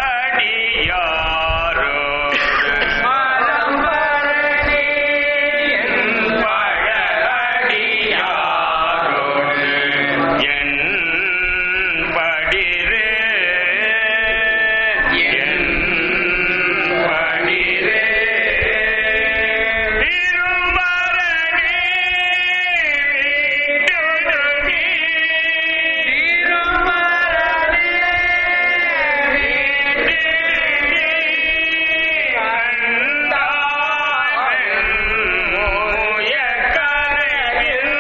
B: அடியாரோ பரம்பரனே என் பழ அடியாரோடு என் படிரே என் படிரே திரும்பரனே விட்டுடுமி திரும்பரனே விட்டுடுமி கண்டாயன் மோயக்கரையில்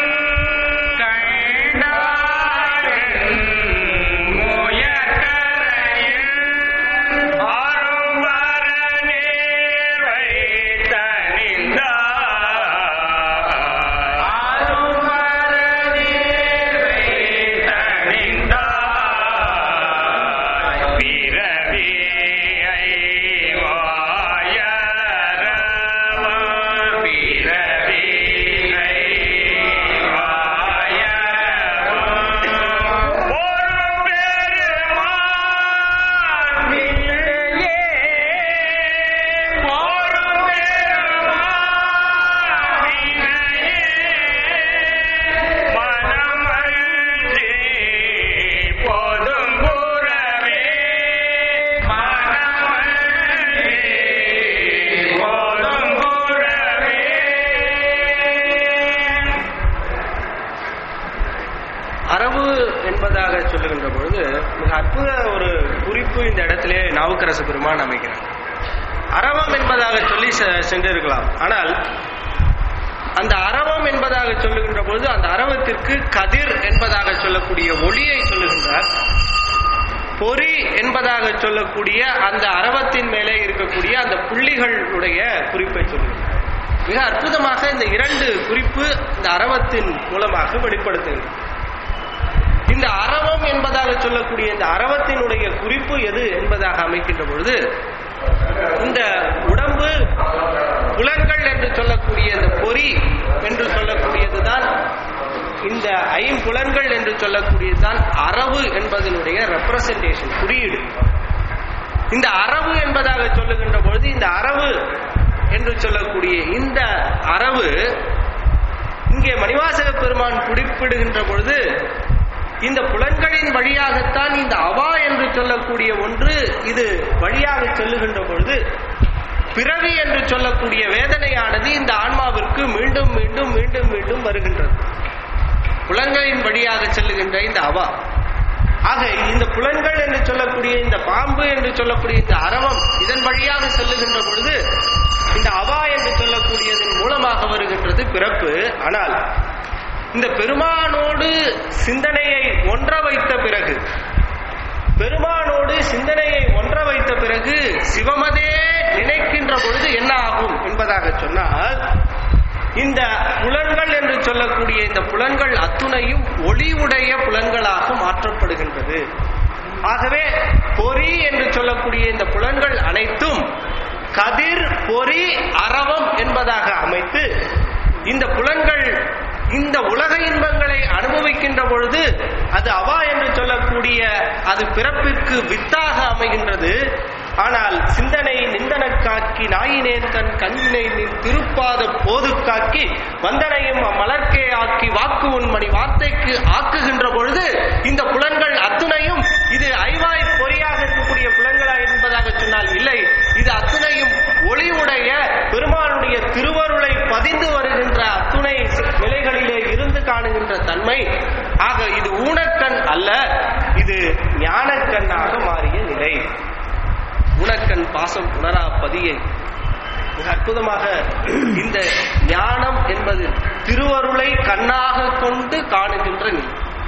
B: கண்டாயன் மோயக்கரையில் அரும்பரனே வைத்த போதும் புறவே மனமன்றி போதும் புறவே
A: அரவு என்பதாக சொல்லுகின்ற பொழுது மிக அற்புத ஒரு குறிப்பு இந்த இடத்திலே நாவுக்கரசு பெருமான் அமைக்கிறார் அரவம் என்பதாக சொல்லி செ- சென்றிருக்கலாம் ஆனால் அந்த அரவம் என்பதாக சொல்லுகின்ற பொழுது அந்த அரவத்திற்கு கதிர் என்பதாக சொல்லக்கூடிய ஒளியை சொல்லுகின்றார் பொறி என்பதாக சொல்லக்கூடிய அந்த அரவத்தின் மேலே இருக்கக்கூடிய அந்த புள்ளிகளுடைய குறிப்பை சொல்லுகின்றார் மிக அற்புதமாக இந்த இரண்டு குறிப்பு இந்த அரவத்தின் மூலமாக வெளிப்படுத்துகிறது இந்த அரவம் என்பதாக சொல்லக்கூடிய இந்த அரவத்தினுடைய குறிப்பு எது என்பதாக அமைக்கின்ற பொழுது இந்த உடம்பு புலன்கள் என்று சொல்லக்கூடிய இந்த பொறி என்று சொல்லக்கூடியதுதான் இந்த ஐம்புலன்கள் என்று சொல்லக்கூடியதுதான் அரவு என்பதனுடைய ரெப்ரசன்டேஷன் குறியீடு இந்த அரவு என்பதாக சொல்லுகின்ற பொழுது இந்த அரவு என்று சொல்லக்கூடிய இந்த அரவு இங்கே மணிவாசக பெருமான் குறிப்பிடுகின்ற பொழுது இந்த புலன்களின் வழியாகத்தான் இந்த அவா என்று சொல்லக்கூடிய ஒன்று இது வழியாக செல்லுகின்ற பொழுது பிறவி என்று சொல்லக்கூடிய வேதனையானது இந்த ஆன்மாவிற்கு மீண்டும் மீண்டும் மீண்டும் மீண்டும் வருகின்றது புலன்களின் வழியாக செல்லுகின்ற இந்த அவா ஆக இந்த புலன்கள் என்று சொல்லக்கூடிய இந்த பாம்பு என்று சொல்லக்கூடிய இந்த அரவம் இதன் வழியாக செல்லுகின்ற பொழுது இந்த அவா என்று சொல்லக்கூடியதன் மூலமாக வருகின்றது பிறப்பு ஆனால் இந்த பெருமானோடு சிந்தனையை ஒன்ற வைத்த பிறகு பெருமானோடு சிந்தனையை ஒன்ற வைத்த பிறகு சிவமதே நினைக்கின்ற பொழுது என்ன ஆகும் என்பதாக சொன்னால் இந்த புலன்கள் என்று சொல்லக்கூடிய இந்த புலன்கள் அத்துணையும் ஒளிவுடைய புலன்களாக மாற்றப்படுகின்றது ஆகவே பொறி என்று சொல்லக்கூடிய இந்த புலன்கள் அனைத்தும் கதிர் பொறி அரவம் என்பதாக அமைத்து இந்த புலன்கள் இந்த உலக இன்பங்களை அனுபவிக்கின்ற பொழுது அது அவா என்று சொல்லக்கூடிய அது பிறப்பிற்கு வித்தாக அமைகின்றது ஆனால் சிந்தனை நிந்தனக்காக்கி நாயினேன் தன் கண்ணினை நின் திருப்பாத போது காக்கி வந்தனையும் மலர்க்கே ஆக்கி வாக்கு உண்மணி வார்த்தைக்கு ஆக்குகின்ற பொழுது இந்த புலன்கள் அத்துணையும் இது ஐவாய் பொறியாக இருக்கக்கூடிய புலன்களா என்பதாக சொன்னால் இல்லை இது அத்துணையும் ஒளிவுடைய பெருமானுடைய திருவருளை பதிந்து வருகின்ற அத்துணை நிலைகளிலே இருந்து காணுகின்ற தன்மை ஆக இது ஊனக்கண் அல்ல இது ஞானக்கண்ணாக மாறிய நிலை ஊனக்கண் பாசம் உணரா பதியை மிக அற்புதமாக இந்த ஞானம் என்பது திருவருளை கண்ணாக கொண்டு காணுகின்ற நிலை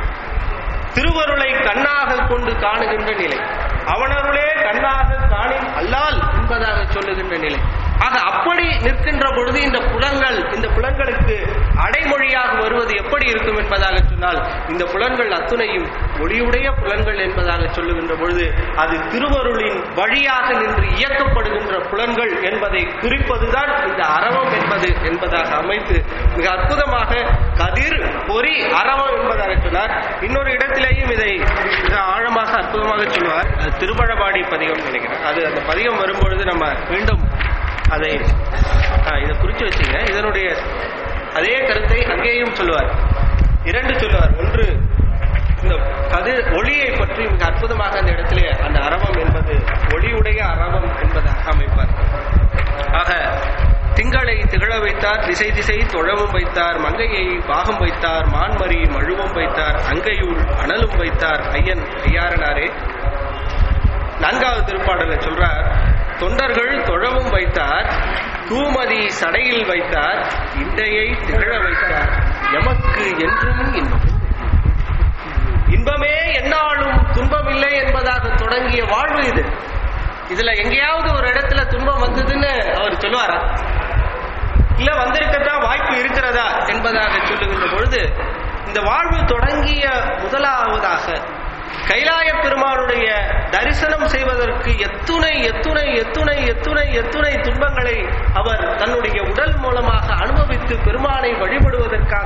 A: திருவருளை கண்ணாக கொண்டு காணுகின்ற நிலை அவனருளே கண்ணாக காணின் அல்லால் என்பதாக சொல்லுகின்ற நிலை ஆக அப்படி நிற்கின்ற பொழுது இந்த புலன்கள் இந்த புலன்களுக்கு அடைமொழியாக வருவது எப்படி இருக்கும் என்பதாக சொன்னால் இந்த புலன்கள் அத்துணையும் ஒளியுடைய புலன்கள் என்பதாக சொல்லுகின்ற பொழுது அது திருவருளின் வழியாக நின்று இயக்கப்படுகின்ற புலன்கள் என்பதை குறிப்பதுதான் இந்த அரவம் என்பது என்பதாக அமைத்து மிக அற்புதமாக கதிர் பொறி அரவம் என்பதாக சொன்னார் இன்னொரு இடத்திலேயும் இதை மிக ஆழமாக அற்புதமாக சொல்வார் அது திருமழபாடி பதிகம் நினைக்கிறேன் அது அந்த பதிகம் வரும்பொழுது நம்ம மீண்டும் அதை ஆ, இதை குறிச்சு வச்சுங்க இதனுடைய அதே கருத்தை அங்கேயும் சொல்லுவார் இரண்டு சொல்லுவார் ஒன்று இந்த கதிர் ஒளியை பற்றி மிக அற்புதமாக அந்த இடத்திலே அந்த அரவம் என்பது ஒளியுடைய அரவம் என்பதாக அமைப்பார் ஆக திங்களை திகழ வைத்தார் திசை திசை தொழவும் வைத்தார் மங்கையை பாகம் வைத்தார் மான்மரி மழுவும் வைத்தார் அங்கையுள் அனலும் வைத்தார் ஐயன் ஐயாரனாரே நான்காவது திருப்பாடல சொல்றார் தொண்டர்கள் தொழவும் வைத்தார் தூமதி சடையில் வைத்தார் இண்டையை திகழ வைத்தார் எமக்கு என்றும் இன்பம் இன்பமே என்னாலும் துன்பம் இல்லை என்பதாக தொடங்கிய வாழ்வு இது இதுல எங்கேயாவது ஒரு இடத்துல துன்பம் வந்ததுன்னு அவர் சொல்லுவாரா இல்ல வந்திருக்கத்தான் வாய்ப்பு இருக்கிறதா என்பதாக சொல்லுகின்ற பொழுது இந்த வாழ்வு தொடங்கிய முதலாவதாக கைலாய பெருமானுடைய தரிசனம் செய்வதற்கு எத்துணை எத்துணை எத்துணை எத்துணை எத்துணை துன்பங்களை அவர் தன்னுடைய உடல் மூலமாக அனுபவித்து பெருமானை வழிபடுவதற்காக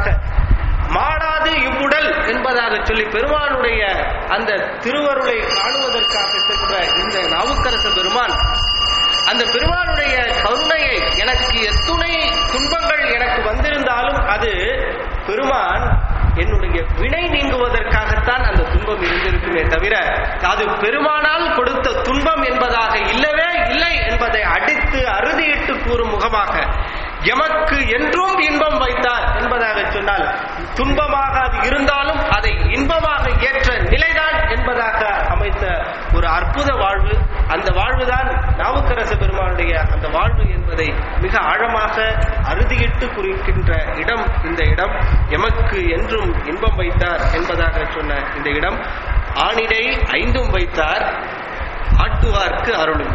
A: மாடாது இவ்வுடல் என்பதாக சொல்லி பெருமானுடைய அந்த திருவருளை காணுவதற்காக சென்ற இந்த நாவுக்கரச பெருமான் அந்த பெருமானுடைய கருணையை எனக்கு எத்துணை துன்பங்கள் எனக்கு வந்திருந்தாலும் அது பெருமான் என்னுடைய வினை நீங்குவதற்காகத்தான் அந்த துன்பம் இருந்திருக்குமே தவிர அது பெருமானால் கொடுத்த துன்பம் என்பதாக இல்லவே இல்லை என்பதை அடித்து அறுதியிட்டு கூறும் முகமாக எமக்கு என்றும் இன்பம் வைத்தார் என்பதாக சொன்னால் துன்பமாக அது இருந்தாலும் அதை இன்பமாக ஏற்ற நிலைதான் என்பதாக அமைத்த ஒரு அற்புத வாழ்வு அந்த வாழ்வுதான் நாவுக்கரச பெருமானுடைய அந்த வாழ்வு என்பதை மிக ஆழமாக அறுதியிட்டு குறிக்கின்ற இடம் இந்த இடம் எமக்கு என்றும் இன்பம் வைத்தார் என்பதாக சொன்ன இந்த இடம் ஆணிடை ஐந்தும் வைத்தார் ஆட்டுவார்க்கு அருளும்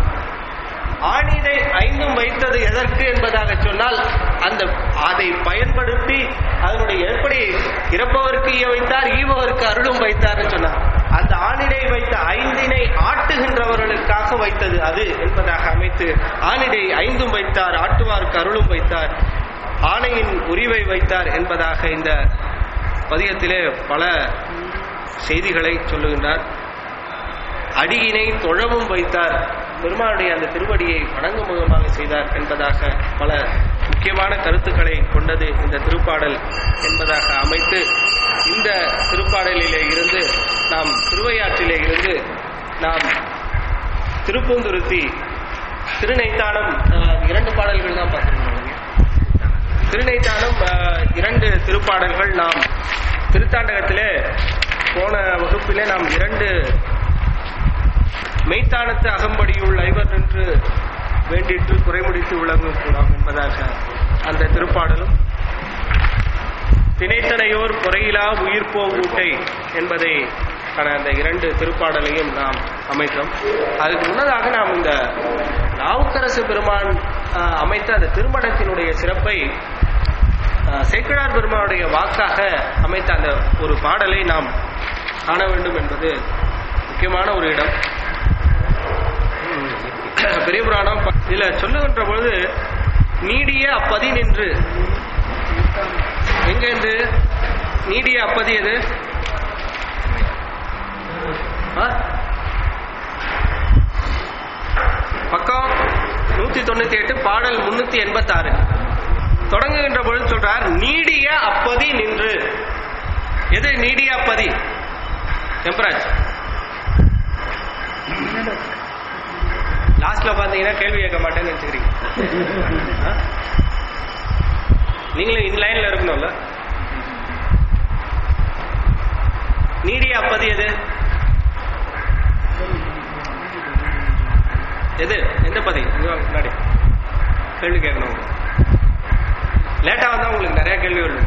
A: ஆணிதை ஐந்தும் வைத்தது எதற்கு என்பதாக சொன்னால் அந்த அதை பயன்படுத்தி அதனுடைய எப்படி இறப்பவருக்கு ஈய வைத்தார் ஈவவருக்கு அருளும் வைத்தார்னு சொன்னார் அந்த ஆணிடை வைத்த ஐந்தினை ஆட்டுகின்றவர்களுக்காக வைத்தது அது என்பதாக அமைத்து ஆணிடை ஐந்தும் வைத்தார் ஆட்டுவார்க்கு அருளும் வைத்தார் ஆணையின் உரிவை வைத்தார் என்பதாக இந்த பதிகத்திலே பல செய்திகளை சொல்லுகின்றார் அடியினை தொழவும் வைத்தார் பெருமானுடைய அந்த திருவடியை வணங்கும் முகமாக செய்தார் என்பதாக பல முக்கியமான கருத்துக்களை கொண்டது இந்த திருப்பாடல் என்பதாக அமைத்து இந்த திருப்பாடலிலே இருந்து நாம் திருவையாற்றிலே இருந்து நாம் திருப்பூந்துருத்தி திருநைத்தானம் அஹ், இரண்டு பாடல்கள் தான் பார்த்துருக்கோம் திருநைத்தானம் அஹ், இரண்டு திருப்பாடல்கள் நாம் திருத்தாண்டகத்திலே போன வகுப்பிலே நாம் இரண்டு மெய்த்தானத்து அகம்படியுள் ஐவர் நின்று வேண்டிட்டு குறைமுடித்து விளங்கும் கூடாம் என்பதாக அந்த திருப்பாடலும் திணைத்தனையோர் குறையிலா உயிர்ப்போ ஊட்டை என்பதை ஆன அந்த இரண்டு திருப்பாடலையும் நாம் அமைத்தோம் அதுக்கு முன்னதாக நாம் இந்த நாவுக்கரசு பெருமான் ஆஹ், அமைத்த அந்த திருமணத்தினுடைய சிறப்பை ஆஹ், சேக்கிழார் பெருமானுடைய வாக்காக அமைத்த அந்த ஒரு பாடலை நாம் காண வேண்டும் என்பது முக்கியமான ஒரு இடம் பெரிய புராணம் ப- இதுல சொல்லுகின்ற பொழுது நீடிய அப்பதி நின்று எங்க இருந்து நீடிய அப்பதி எது ஆ? பக்கம் நூத்தி தொண்ணூத்தி எட்டு பாடல் முன்னூத்தி எண்பத்தாறு தொடங்குகின்ற பொழுது சொல்றார் நீடிய அப்பதி நின்று எது நீடிய அப்பதி எம்பராஜ் லாஸ்ட்ல பாத்தீங்கன்னா கேள்வி கேட்க மாட்டேன்னு நினைச்சுக்கிறீங்க ஆ? நீங்களும் இன் லைன்ல இருக்கணும்ல நீடிய அப்பதி எது எது எந்த பதி இங்க வாங்க, முன்னாடி கேள்வி கேட்கணும் லேட்டா வந்தா உங்களுக்கு நிறைய கேள்வி வரும்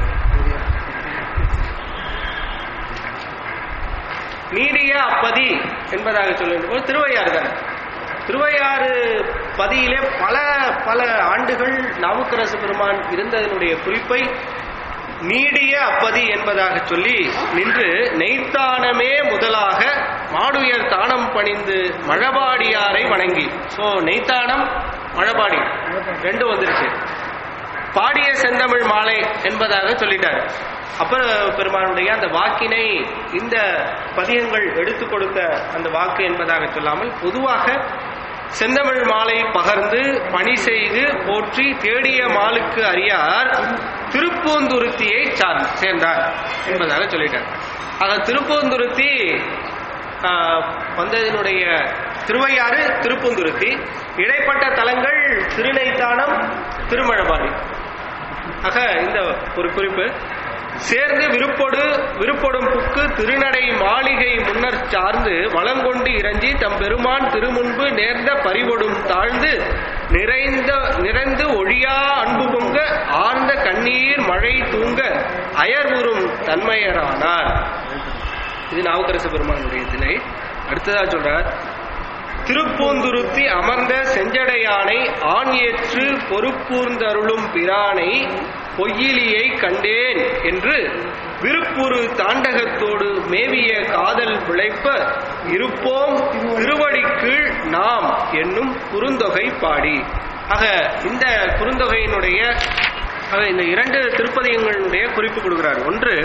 A: நீடிய அப்பதி என்பதாக சொல்லுகின்ற போது திருவையாறு தானே திருவையாறு பதியிலே பல பல ஆண்டுகள் நாவுக்கரசு பெருமான் இருந்ததனுடைய குறிப்பை நீடிய அப்பதி என்பதாக சொல்லி நின்று நெய்த்தானமே முதலாக மாடுயர் தானம் பணிந்து மழபாடியாரை வணங்கி சோ நெய்த்தானம் மழபாடி ரெண்டும் வந்துருச்சு பாடிய செந்தமிழ் மாலை என்பதாக சொல்லிட்டார் அப்ப பெருமானுடைய அந்த வாக்கினை இந்த பதியங்கள் எடுத்துக் கொடுத்த அந்த வாக்கு என்பதாக சொல்லாமல் பொதுவாக செந்தமிழ் மாலை பகர்ந்து பணி செய்து போற்றி தேடிய மாலுக்கு அறியார் திருப்பூந்துருத்தியை சார் சேர்ந்தார் என்பதாக சொல்லிட்டார் ஆக திருப்பூந்துருத்தி ஆஹ், வந்ததினுடைய திருவையாறு திருப்பூந்துருத்தி இடைப்பட்ட தலங்கள் திருநைத்தானம் திருமழபாடி ஆக இந்த ஒரு குறிப்பு சேர்ந்து விருப்பொடு விருப்பொடும் புக்கு திருநடை மாளிகை முன்னர் சார்ந்து வளங்கொண்டு இறஞ்சி தம் பெருமான் திருமுன்பு நேர்ந்த பறிவொடும் தாழ்ந்து நிறைந்த நிறைந்து ஒழியா அன்பு பொங்க ஆர்ந்த கண்ணீர் மழை தூங்க அயர்வுறும் தன்மையரானார் இது நாவுக்கரசு பெருமானுடைய திணை அடுத்ததா சொல்றார் திருப்பூந்துருத்தி அமர்ந்த செஞ்சடையானை ஆண் ஏற்று பொறுப்பூர்ந்தருளும் பிரானை பொய்யிலியை கண்டேன் என்று விருப்புரு தாண்டகத்தோடு மேவிய காதல் விளைப்ப இருப்போம் திருவடிக்கீழ் நாம் என்னும் குறுந்தொகை பாடி ஆக இந்த குறுந்தொகையினுடைய ஆக இந்த இரண்டு திருப்பதியங்களுடைய குறிப்பு கொடுக்கிறார் ஒன்று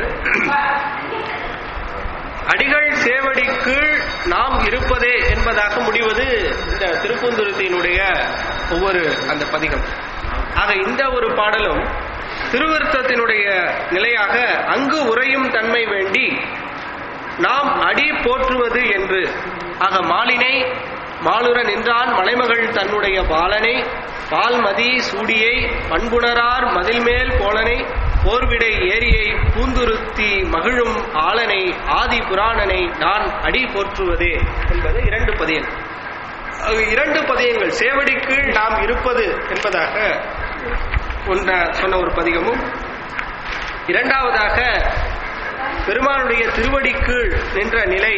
A: அடிகள் சேவடி கீழ் நாம் இருப்பதே என்பதாக முடிவது இந்த திருப்பூந்துருத்தியினுடைய ஒவ்வொரு அந்த பதிகம் ஆக இந்த ஒரு பாடலும் திருவிருத்தத்தினுடைய நிலையாக அங்கு உறையும் தன்மை வேண்டி நாம் அடி போற்றுவது என்று ஆக மாலினை மாலுர நின்றான் மலைமகள் தன்னுடைய பாலனை பால்மதி சூடியை பண்புணரார் மதில்மேல் போலனை போர்விடை ஏரியை பூந்துருத்தி மகிழும் ஆளனை ஆதி புராணனை நான் அடி போற்றுவதே என்பது இரண்டு பதியங்கள் அது இரண்டு பதியங்கள் சேவடிக்கு நாம் இருப்பது என்பதாக ஒன்ற சொன்ன ஒரு பதிகமும் இரண்டாவதாக பெருமானுடைய திருவடிக்கீழ் நின்ற நிலை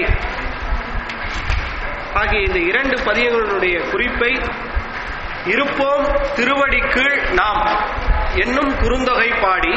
A: ஆகிய இந்த இரண்டு பதியங்களுடைய குறிப்பை இருப்போம் திருவடிக்கீழ் நாம் என்னும் குறுந்தொகை பாடி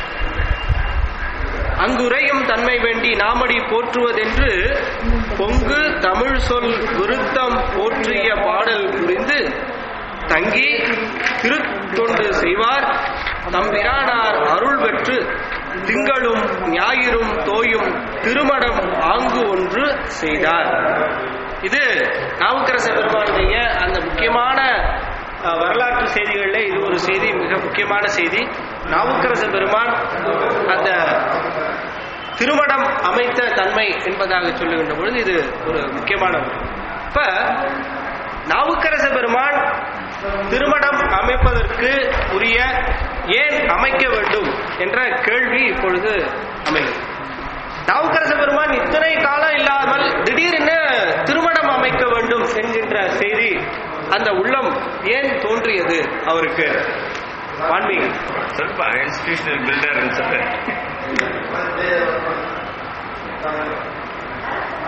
A: அங்குரையும் தன்மை வேண்டி நாமடி போற்றுவதென்று பொங்கு தமிழ் சொல் விருத்தம் போற்றிய பாடல் புரிந்து தங்கி திருத்தொண்டு செய்வார் தம்பிரானார் அருள் பெற்று திங்களும் ஞாயிறும் தோயும் திருமணம் ஆங்கு ஒன்று செய்தார் இது நாவுக்கரச பெருமானுடைய அந்த முக்கியமான அஹ், வரலாற்று செய்திகளில் இது ஒரு செய்தி மிக முக்கியமான செய்தி நாவுக்கரச பெருமான் அந்த திருமணம் அமைத்த தன்மை என்பதாக சொல்லுகின்ற பொழுது இது ஒரு முக்கியமான ஒன்று. இப்ப நாவுக்கரச பெருமான் திருமணம் அமைப்பதற்கு உரிய ஏன் அமைக்க வேண்டும் என்ற கேள்வி இப்பொழுது அமைகிறது நாவுக்கரச பெருமான் இத்தனை காலம் இல்லாமல் திடீரென திருமணம் அமைக்க வேண்டும் என்கின்ற செய்தி அந்த உள்ளம் ஏன் தோன்றியது அவருக்கு வான்மீகம்
B: ಸ್ವಲ್ಪ ಇನ್ಸ್ಟಿಟ್ಯೂಷನಲ್ ಬಿಲ್ಡರ್ ಅನ್ಸುತ್ತೆ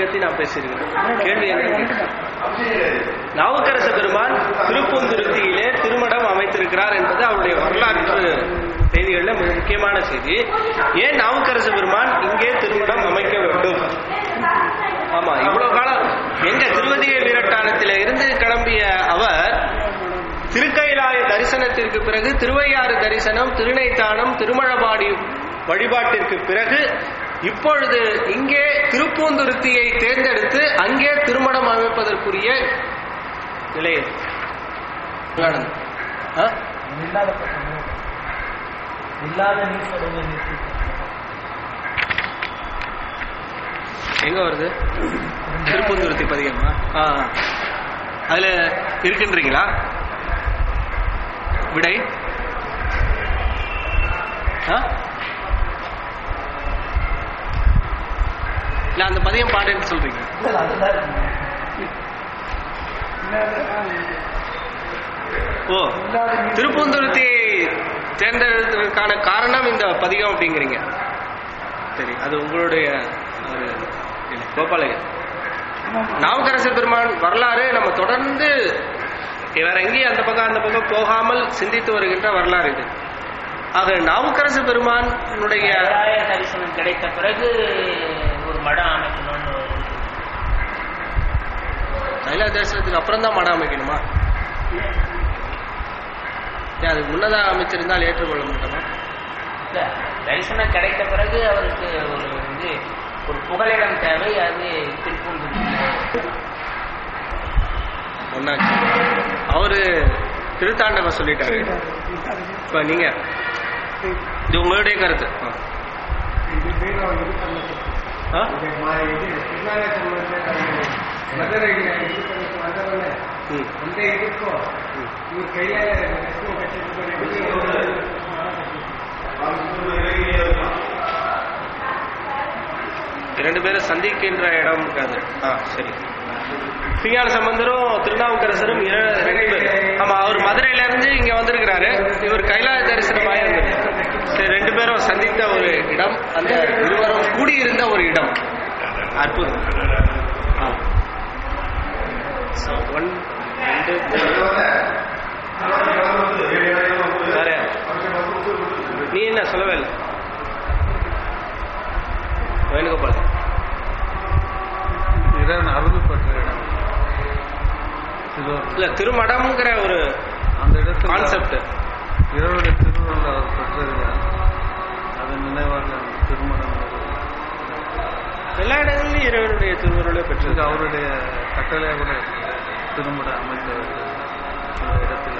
A: பதிகத்தை நான் பேசியிருக்கிறேன் கேள்வி என்ன நாவுக்கரச பெருமான் திருப்பூந்துருத்தியிலே திருமணம் அமைத்திருக்கிறார் என்பது அவருடைய வரலாற்று செய்திகளில் மிக முக்கியமான செய்தி ஏன் நாவுக்கரச பெருமான் இங்கே திருமணம் அமைக்க வேண்டும் ஆமா இவ்வளவு காலம் எங்க திருவதிகை வீரட்டானத்தில இருந்து கிளம்பிய அவர் திருக்கைலாய தரிசனத்திற்கு பிறகு திருவையாறு தரிசனம் திருநைத்தானம் திருமழபாடி வழிபாட்டிற்கு பிறகு இப்பொழுது இங்கே திருப்பூந்துருத்தியை தேர்ந்தெடுத்து அங்கே திருமணம் அமைப்பதற்குரிய நிலை இது. விளையாடுங்க. ஆ?
C: இல்லாத பக்கம் இல்லாத நீர் சொல்லுங்க நிறுத்தி
A: எங்க வருது திருப்பூந்துருத்தி பதிகமா ஆ அதுல இருக்குன்றீங்களா விடை ஆ? இல்ல அந்த பதியம் பாடுன்னு சொல்றீங்க
C: இல்ல அதுதான்
A: ஓ திருப்பூந்துருத்தி தேர்ந்தெடுத்ததற்கான காரணம் இந்த பதிகம் அப்படிங்கிறீங்க சரி அது உங்களுடைய ஒரு இது. கோபாலயர் நாவுக்கரசர் பெருமான் வரலாறு நம்ம தொடர்ந்து வேற எங்கேயும் அந்த பக்கம் அந்த பக்கம் போகாமல் சிந்தித்து வருகின்ற வரலாறு இது ஆக நாவுக்கரசு பெருமானுடைய
C: கைலாய தரிசனம் கிடைத்த பிறகு ஒரு மடம் அமைக்கணும்னு ஒரு
A: கைலா தரிசனத்துக்கு அப்புறம் தான் மடம் அமைக்கணுமா ஏன் அதுக்கு முன்னதாக அமைச்சிருந்தால் ஏற்றுக்கொள்ள மாட்டோமா
C: இல்ல, தரிசனம் கிடைத்த பிறகு அவருக்கு ஒரு வந்து ஒரு புகலிடம் தேவை அது திருப்பூர்
A: ஒன்னாச்சு அவரு திருத்தாண்டகம் சொல்லிட்டாரு இப்ப நீங்க இது உங்களுடைய கருத்து ஆ? ஆ? ம். இரண்டு பேரும் சந்திக்கின்ற இடம் இருக்காது ஆ சரி பிங்கால சம்பந்தரும் திருநாவுக்கரசரும் இர- ரெண்டு பேர் ஆமா அவர் மதுரையில இருந்து இங்க வந்திருக்கிறாரு இவர் கைலாய தரிசனமாய் வந்திருக்காரு சரி ரெண்டு பேரும் சந்தித்த ஒரு இடம் அந்த இருவரும் கூடியிருந்த ஒரு இடம் அற்புதம் ஆ. So, one, ரெண்டு, மூணு. வேற யார்? நீ என்ன சொல்லவே இல்லை வேணுகோபால்
D: இறைவன் அருள் பெற்ற இடம் இது
A: இல்ல திருமடம்ங்கிற ஒரு
D: அந்த இடத்துல
A: கான்செப்ட்
D: இறைவனுடைய திருவுருள் அவர் பெற்றிருக்கிறார் அதன் நினைவாக அந்த திருமணம் ஒரு-
A: எல்லா இடங்களிலும் இறைவனுடைய திருவருளை
D: இது
A: பெற்றது
D: அவருடைய கட்டளையாக கூட இருக்கு. திருமணம் அமைத்த அந்த இடத்தில்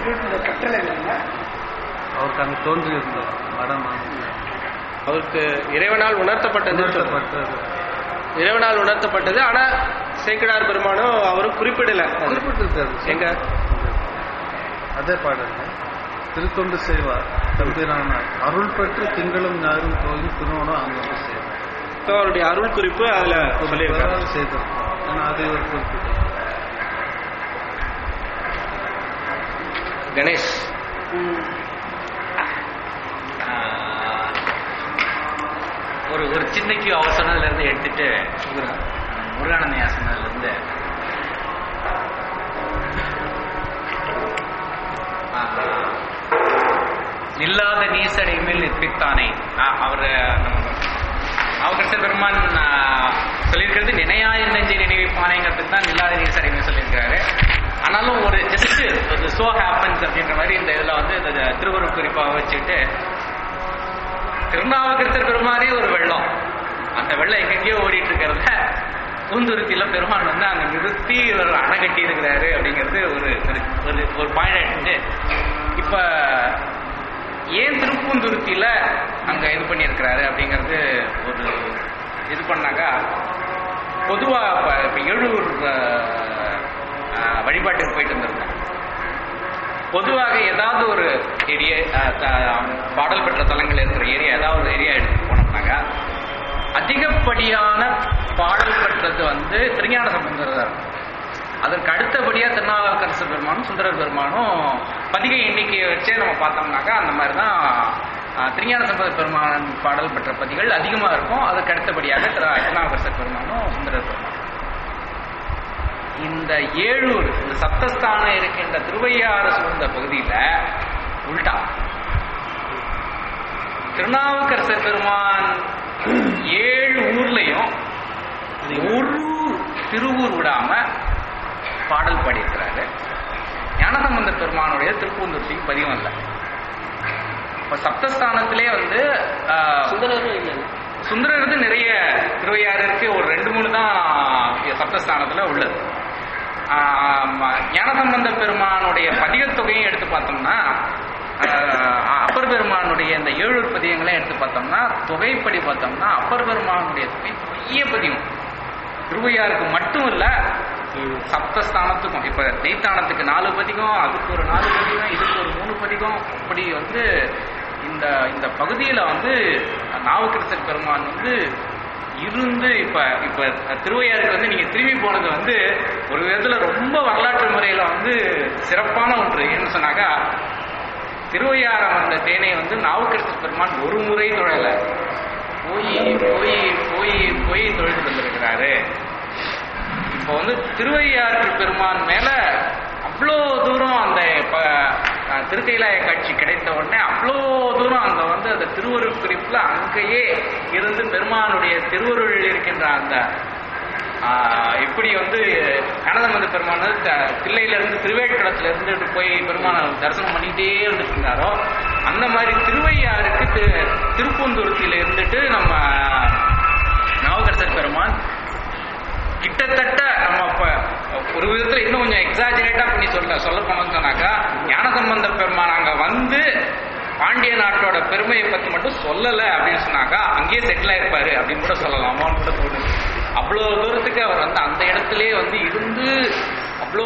D: அவருக்கு அங்கே தோன்றியிருந்தார் மடம்
A: அவருக்கு இறைவனால் உணர்த்தப்பட்டது
D: உணர்த்தப்பட்டது
A: இறைவனால் உணர்த்தப்பட்டது ஆனா சேக்கிடார் பெருமானும் அவரும் குறிப்பிடல அது.
D: குறிப்பிட்டிருக்காரு
A: எங்க
D: அதே பாடல் திருத்தொண்டு செய்வார் தம்பிரானார் அருள் பெற்று திங்களும் ஞாயிறும் கோயில் திருமணம் அங்கே வந்து செய்வார்
A: So, அவருடைய அருள் குறிப்பு அதுல சொல்லியிருக்காரு
D: வேளாண் செய்தோம் ஆனால் அதை ஒரு குறிப்பிட்டார்
A: கணேஷ்
E: ஆஹ், ஒரு ஒரு சின்னைக்கு அவர் சொன்னதுல இருந்து எடுத்துட்டு முருகானந்தையா சொன்னதுல இருந்து ஆஹ், நில்லாத நீசடை மேல் நிற்பித்தானே ஆஹ், அவர் அவகர்த்த பெருமான் ஆஹ், சொல்லியிருக்கிறது நினையாய நெஞ்சை நினைவிப்பானைங்கிறதுக்கு தான் நில்லாத நீசடை மேல் சொல்லியிருக்காரு ஆனாலும் ஒரு ஜஸ்ட் ஒரு சோ ஹேப்பன்ஸ் அப்படின்ற மாதிரி இந்த இதுல வந்து இந்த திருவருள் குறிப்பாக வச்சுட்டு திருநாவுக்கரசர் பெருமானே ஒரு வெள்ளம் அந்த வெள்ளம் எங்கெங்கேயோ ஓடிட்டு இருக்கிறத பூந்துருத்தியில பெருமான் வந்து அங்க நிறுத்தி ஒரு அணை கட்டி இருக்கிறாரு அப்படிங்கிறது ஒரு ஒரு- ஒரு ஒரு பாயிண்ட் ஆயிடுச்சு இப்ப ஏன் திருப்பூந்துருத்தியில அங்க இது பண்ணியிருக்கிறாரு அப்படிங்கிறது ஒரு இது பண்ணாக்கா பொதுவா இப்ப இப்ப எழுூர் அஹ், அஹ், வழிபாட்டுக்கு போயிட்டு இருந்திருக்கோம் பொதுவாக ஏதாவது ஒரு ஏரியா பாடல் பெற்ற தலங்கள் இருக்கிற ஏரியா ஏதாவது ஒரு ஏரியா எடுத்து போனோம்னாக்கா அதிகப்படியான பாடல் பெற்றது வந்து திருஞான சம்பந்தர் தான் இருக்கும். அதற்கு அடுத்தபடியா திருநாவுக்கரசர் பெருமானும் சுந்தரர் பெருமானும் பதிகை எண்ணிக்கையை வச்சே நம்ம பார்த்தோம்னாக்கா அந்த மாதிரி தான் ஆஹ், திருஞான சம்பந்த பெருமான் பாடல் பெற்ற பதிகள் அதிகமாக இருக்கும் அதுக்கு அடுத்தபடியாக திரு அருணாகரசர் பெருமானும் சுந்தரர் பெருமானும் இந்த ஏழூர் இந்த சப்தஸ்தானம் இருக்கின்ற திருவையாறு சூழ்ந்த பகுதியில உல்டா திருநாவுக்கரசர் பெருமான் ஏழு ஊர்லயும் ஒரு திருவூர் விடாம பாடல் பாடியிருக்கிறாரு ஞானசம்பந்த பெருமானுடைய திருப்பூந்துருத்திக்கு பதிகம் இல்லை இப்ப சப்தஸ்தானத்திலே வந்து ஆஹ்,
C: சுந்தரரும் இல்லை
E: சுந்தரருக்கு நிறைய திருவையாறு இருக்கு ஒரு ரெண்டு மூணு தான் சப்தஸ்தானத்துல உள்ளது ஆம், ஞானசம்பந்த பெருமானுடைய பதிகத் தொகையும் எடுத்து பார்த்தோம்னா ஆஹ், அப்பர் பெருமானுடைய இந்த ஏழு பதியங்களையும் எடுத்து பார்த்தோம்னா தொகைப்படி பார்த்தோம்னா அப்பர் பெருமானுடைய தொகை பெரிய பதிகம் திருவையாருக்கு மட்டும் இல்ல சப்தஸ்தானத்துக்கும் இப்ப நெய்த்தானத்துக்கு நாலு பதிகம் அதுக்கு ஒரு நாலு பதிகம் இதுக்கு ஒரு மூணு பதிகம் இப்படி வந்து இந்த இந்த பகுதியில வந்து நாவுக்கரசர் பெருமான் வந்து இருந்து இப்ப இப்ப திருவையாருக்கு வந்து நீங்க திரும்பி போனது வந்து ஒரு விதத்துல ரொம்ப வரலாற்று முறையில வந்து சிறப்பான ஒன்று ஏன்னு சொன்னாக்கா திருவையாரம் வந்த தேனை வந்து நாவுக்கரசர் பெருமான் ஒரு முறை தொழல போய் போய் போய் போய் தொழுது வந்திருக்கிறாரு இப்போ வந்து திருவையாற்று பெருமான் மேல அவ்வளோ தூரம் அந்த ப- அஹ் திருக்கைலாய காட்சி கிடைத்த உடனே அவ்வளோ தூரம் அங்க வந்து அந்த திருவருள் குறிப்புல அங்கேயே இருந்து பெருமானுடைய திருவருள் இருக்கின்ற அந்த ஆஹ், எப்படி வந்து கனதமந்த பெருமான் வந்து த- தில்லையில இருந்து திருவேட்களத்துல இருந்து போய் பெருமானை தரிசனம் பண்ணிட்டே இருந்துட்டு இருந்தாரோ அந்த மாதிரி திருவையாருக்கு திரு திருப்பூந்துருத்தியில இருந்துட்டு நம்ம நாவுக்கரசர் பெருமான் கிட்டத்தட்ட நம்ம இப்ப ஒரு விதத்துல இன்னும் கொஞ்சம் எக்ஸாஜினேட்டா பண்ணி சொல்ல சொல்ல போனோம்னு சொன்னாக்கா ஞானசம்பந்த பெருமான் அங்க வந்து பாண்டிய நாட்டோட பெருமையை பத்தி மட்டும் சொல்லல அப்படின்னு சொன்னாக்கா அங்கேயே செட்டில் ஆயிருப்பாரு அப்படின்னு கூட சொல்லலாமான்னு கூட தோணுது அவ்வளோ தூரத்துக்கு அவர் வந்து அந்த இடத்துலயே வந்து இருந்து அவ்வளோ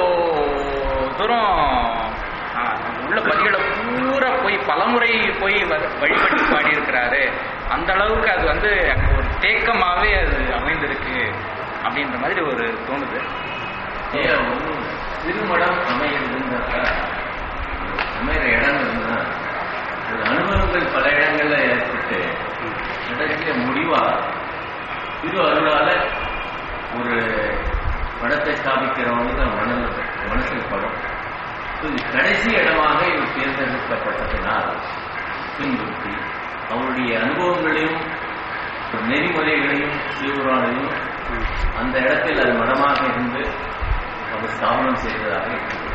E: தூரம் ஆ, உள்ள பதிகளை பூரா போய் பலமுறை போய் வ- வழிபட்டு பாடியிருக்கிறாரு அந்த அளவுக்கு அது வந்து அங்க ஒரு தேக்கமாவே அது அமைந்திருக்கு அப்படின்ற மாதிரி ஒரு தோணுது
B: ஏன் ஒரு திருமணம் அமையிருந்தாக்கா அமைகிற இடம் இருந்தா ஒரு அனுபவங்கள் பல இடங்கள்ல ஏற்பட்டு கிடைக்க முடிவா திரு அருளால ஒரு படத்தை ஸ்தாபிக்கிறவங்களுக்கு மனதில் மனசில் படம் இது கடைசி இடமாக இது தேர்ந்தெடுக்கப்பட்டதினால் பின்பற்றி அவருடைய அனுபவங்களையும் நெறிமுறைகளையும் தீவிரமானதையும் அந்த இடத்தில் அது மனமாக இருந்து அவர் ஸ்தாபனம் செய்ததாக இருக்கிறது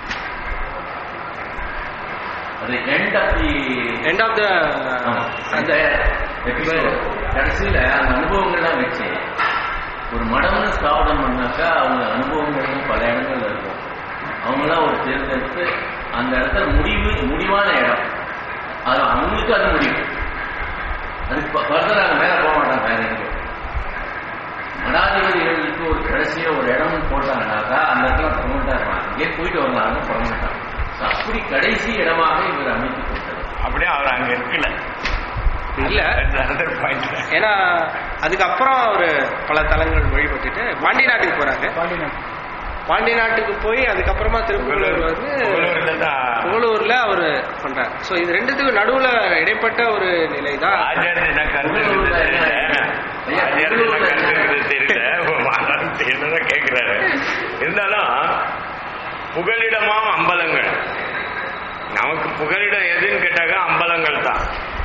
B: அது end of the
A: end of the
B: அந்த episode, கடைசியில அந்த அனுபவங்கள்லாம் வச்சு ஒரு மடம்னு ஸ்தாபனம் பண்ணாக்கா அவங்க அனுபவங்களும் பல இடங்கள்ல இருக்கும் அவங்களாம் ஒரு தேர்ந்தெடுத்து அந்த இடத்துல முடிவு முடிவான இடம் அது அவங்களுக்கு அது முடிவு அதுக்கு ஃபர்தராக மேல போக மாட்டாங்க வேற எங்கேயும் மடாதிபதிகளுக்கு ஒரு கடைசியா ஒரு இடம் போட்டாங்கனாக்கா அந்த இடத்துல பர்மனண்டா இருப்பாங்க இங்கே போயிட்டு வரலாம்னு பர்மனண்டா அப்படி கடைசி இடமாக இவர் அமைத்து கொடுத்தது
F: அப்படியே அவர் அங்க இருக்கல
A: இல்ல
F: அதர் பாயிண்ட்
A: ஏன்னா அதுக்கப்புறம் அவரு பல தலங்கள் வழிபட்டுட்டு பாண்டி நாட்டுக்கு போறாங்க பாண்டி நாட்டுக்கு போய் அதுக்கப்புறமா திருப்புகலூர் வந்து
F: புகழூர்ல தான்
A: புகழூர்ல அவரு பண்றாரு சோ இது ரெண்டுத்துக்கும் நடுவுல இடைப்பட்ட ஒரு நிலை தான்
F: ஆச்சாரியர் என்ன கருத்து இருக்குது தெரியல ஆச்சாரியர் என்ன கருத்து இருக்குது தெரியல மாறான்னு என்னதான் கேட்கிறாரு இருந்தாலும் புகலிடமாம் அம்பலங்கள் நமக்கு புகலிடம் எதுன்னு கேட்டாக்க அம்பலங்கள் தான்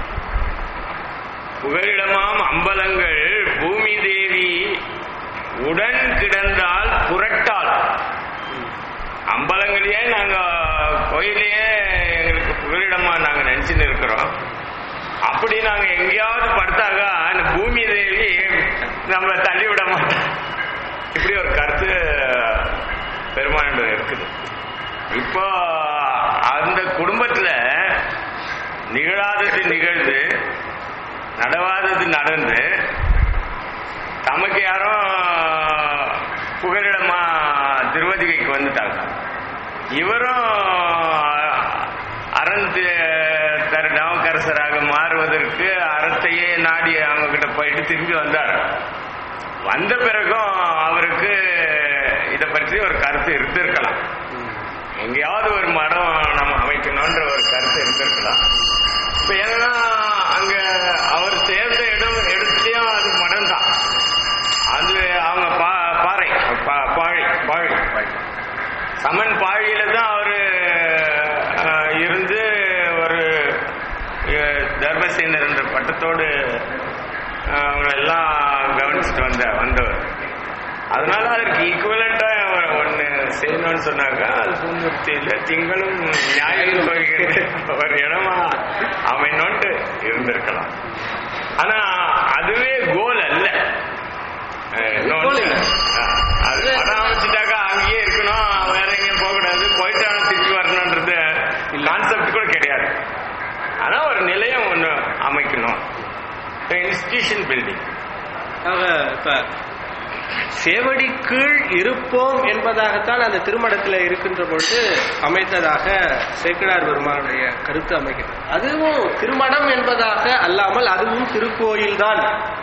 F: புகலிடமாம் அம்பலங்கள் பூமி தேவி உடன் கிடந்தால் புரட்டால் அம்பலங்களையே நாங்க கோயிலையே எங்களுக்கு புகலிடமா நாங்க நினைச்சுன்னு இருக்கிறோம் அப்படி நாங்க எங்கேயாவது படுத்தாக அந்த பூமி தேவி நம்மளை தள்ளி விட மாட்டோம் இப்படி ஒரு கருத்து பெருமான் இருக்குது இப்போ அந்த குடும்பத்துல நிகழாதது நிகழ்ந்து நடவாதது நடந்து தமக்கு யாரும் புகலிடமா திருவதிகைக்கு வந்துட்டாங்க இவரும் அரண் தரு நவக்கரசராக மாறுவதற்கு அறத்தையே நாடி அவங்க கிட்ட போயிட்டு திரும்பி வந்தார் வந்த பிறகும் அவருக்கு இதை பற்றி ஒரு கருத்து இருந்திருக்கலாம் எங்கேயாவது ஒரு மடம் நம்ம அமைக்கணும்ன்ற ஒரு கருத்து இருந்திருக்கலாம் இப்ப என்னன்னா தர்மசேனர் என்ற பட்டத்தோடு அஹ், அவங்களை எல்லாம் கவனிச்சுட்டு வந்த வந்தவர் அதனால அதற்கு ஈக்குவலண்டா ஒன்னு செய்யணும்னு சொன்னாக்கா அது பூந்துருத்தியில திங்களும் ஞாயிறு வருகின்ற ஒரு இடமா அமையணும்ட்டு இருந்திருக்கலாம் ஆனா அதுவே கோல் அல்ல அஹ், இன்னொன்னு,
A: Goal இல்ல.
F: அஹ், அது படம் அமைச்சிட்டாக்கா அங்கேயே இருக்கணும் வேற எங்கேயும் போகக்கூடாது போயிட்டாலும் திருப்பி வரணுன்றது கான்செப்ட் கூட கிடையாது ஆனா ஒரு நிலையம் ஒண்ணு அமைக்கணும் இன்ஸ்டிடியூஷன் பில்டிங்
A: ஆக இப்ப சேவடி கீழ் இருப்போம் என்பதாகத்தான் அந்த திருமணத்தில் இருக்கின்ற பொழுது அமைத்ததாக சேக்கிழார் பெருமானுடைய கருத்து அமைகிறது அதுவும் திருமணம் என்பதாக அல்லாமல் அதுவும் திருக்கோயில்தான்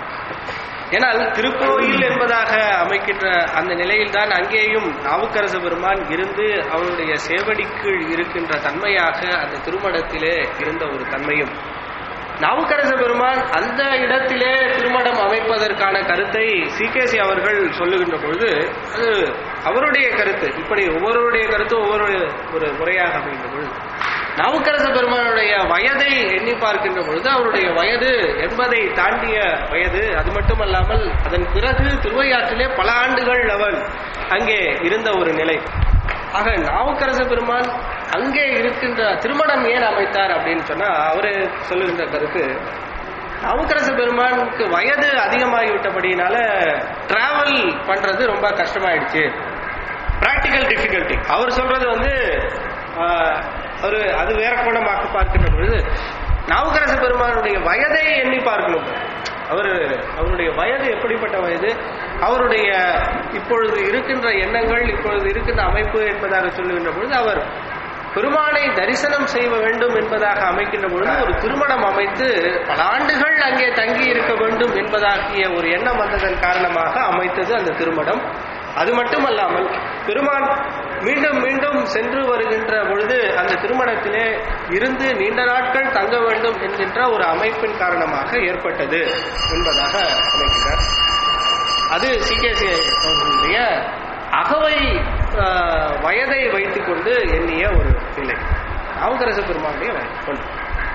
A: ஏனால் திருக்கோயில் என்பதாக அமைக்கின்ற அந்த நிலையில்தான் அங்கேயும் நாவுக்கரசு பெருமான் இருந்து அவருடைய சேவடி கீழ் இருக்கின்ற தன்மையாக அந்த திருமணத்திலே இருந்த ஒரு தன்மையும் நாவுக்கரசு பெருமான் அந்த இடத்திலே திருமணம் அமைப்பதற்கான கருத்தை சிகேசி அவர்கள் சொல்லுகின்ற பொழுது அது அவருடைய கருத்து இப்படி ஒவ்வொருவருடைய கருத்து ஒவ்வொரு ஒரு முறையாக அமைகின்ற பொழுது நாவுக்கரசு பெருமானுடைய வயதை எண்ணி பார்க்கின்ற பொழுது அவருடைய வயது எண்பதை தாண்டிய வயது அது மட்டுமல்லாமல் அதன் பிறகு திருவையாற்றிலே பல ஆண்டுகள் அவன் அங்கே இருந்த ஒரு நிலை ஆக நாவுக்கரசு பெருமான் அங்கே இருக்கின்ற திருமணம் ஏன் அமைத்தார் அப்படின்னு சொன்னா அவரு சொல்லுகின்ற கருத்து நாவுக்கரசு பெருமானுக்கு வயது அதிகமாகிவிட்டபடினால டிராவல் பண்றது ரொம்ப கஷ்டமாயிடுச்சு பிராக்டிக்கல் டிஃபிகல்ட்டி அவர் சொல்றது வந்து ஆஹ், ஒரு அது வேற கோணமாக பார்க்கின்ற பொழுது நாவுக்கரசு பெருமானுடைய வயதை எண்ணி பார்க்கணும் அவர் அவருடைய வயது எப்படிப்பட்ட வயது அவருடைய இப்பொழுது இருக்கின்ற எண்ணங்கள் இப்பொழுது இருக்கின்ற அமைப்பு என்பதாக சொல்லுகின்ற பொழுது அவர் பெருமானை தரிசனம் செய்ய வேண்டும் என்பதாக அமைக்கின்ற பொழுது ஒரு திருமணம் அமைத்து பல ஆண்டுகள் அங்கே தங்கி இருக்க வேண்டும் என்பதாகிய ஒரு எண்ணம் வந்ததன் காரணமாக அமைத்தது அந்த திருமணம் அது மட்டுமல்லாமல் பெருமான் மீண்டும் மீண்டும் சென்று வருகின்ற பொழுது அந்த திருமணத்திலே இருந்து நீண்ட நாட்கள் தங்க வேண்டும் என்கின்ற ஒரு அமைப்பின் காரணமாக ஏற்பட்டது என்பதாக அமைக்கிறார் அது சிகேசி அவர்களுடைய அகவை ஆஹ், வயதை வைத்துக்கொண்டு எண்ணிய ஒரு நிலை நாவுக்கரசு பெருமானுடைய வயது ஒன்று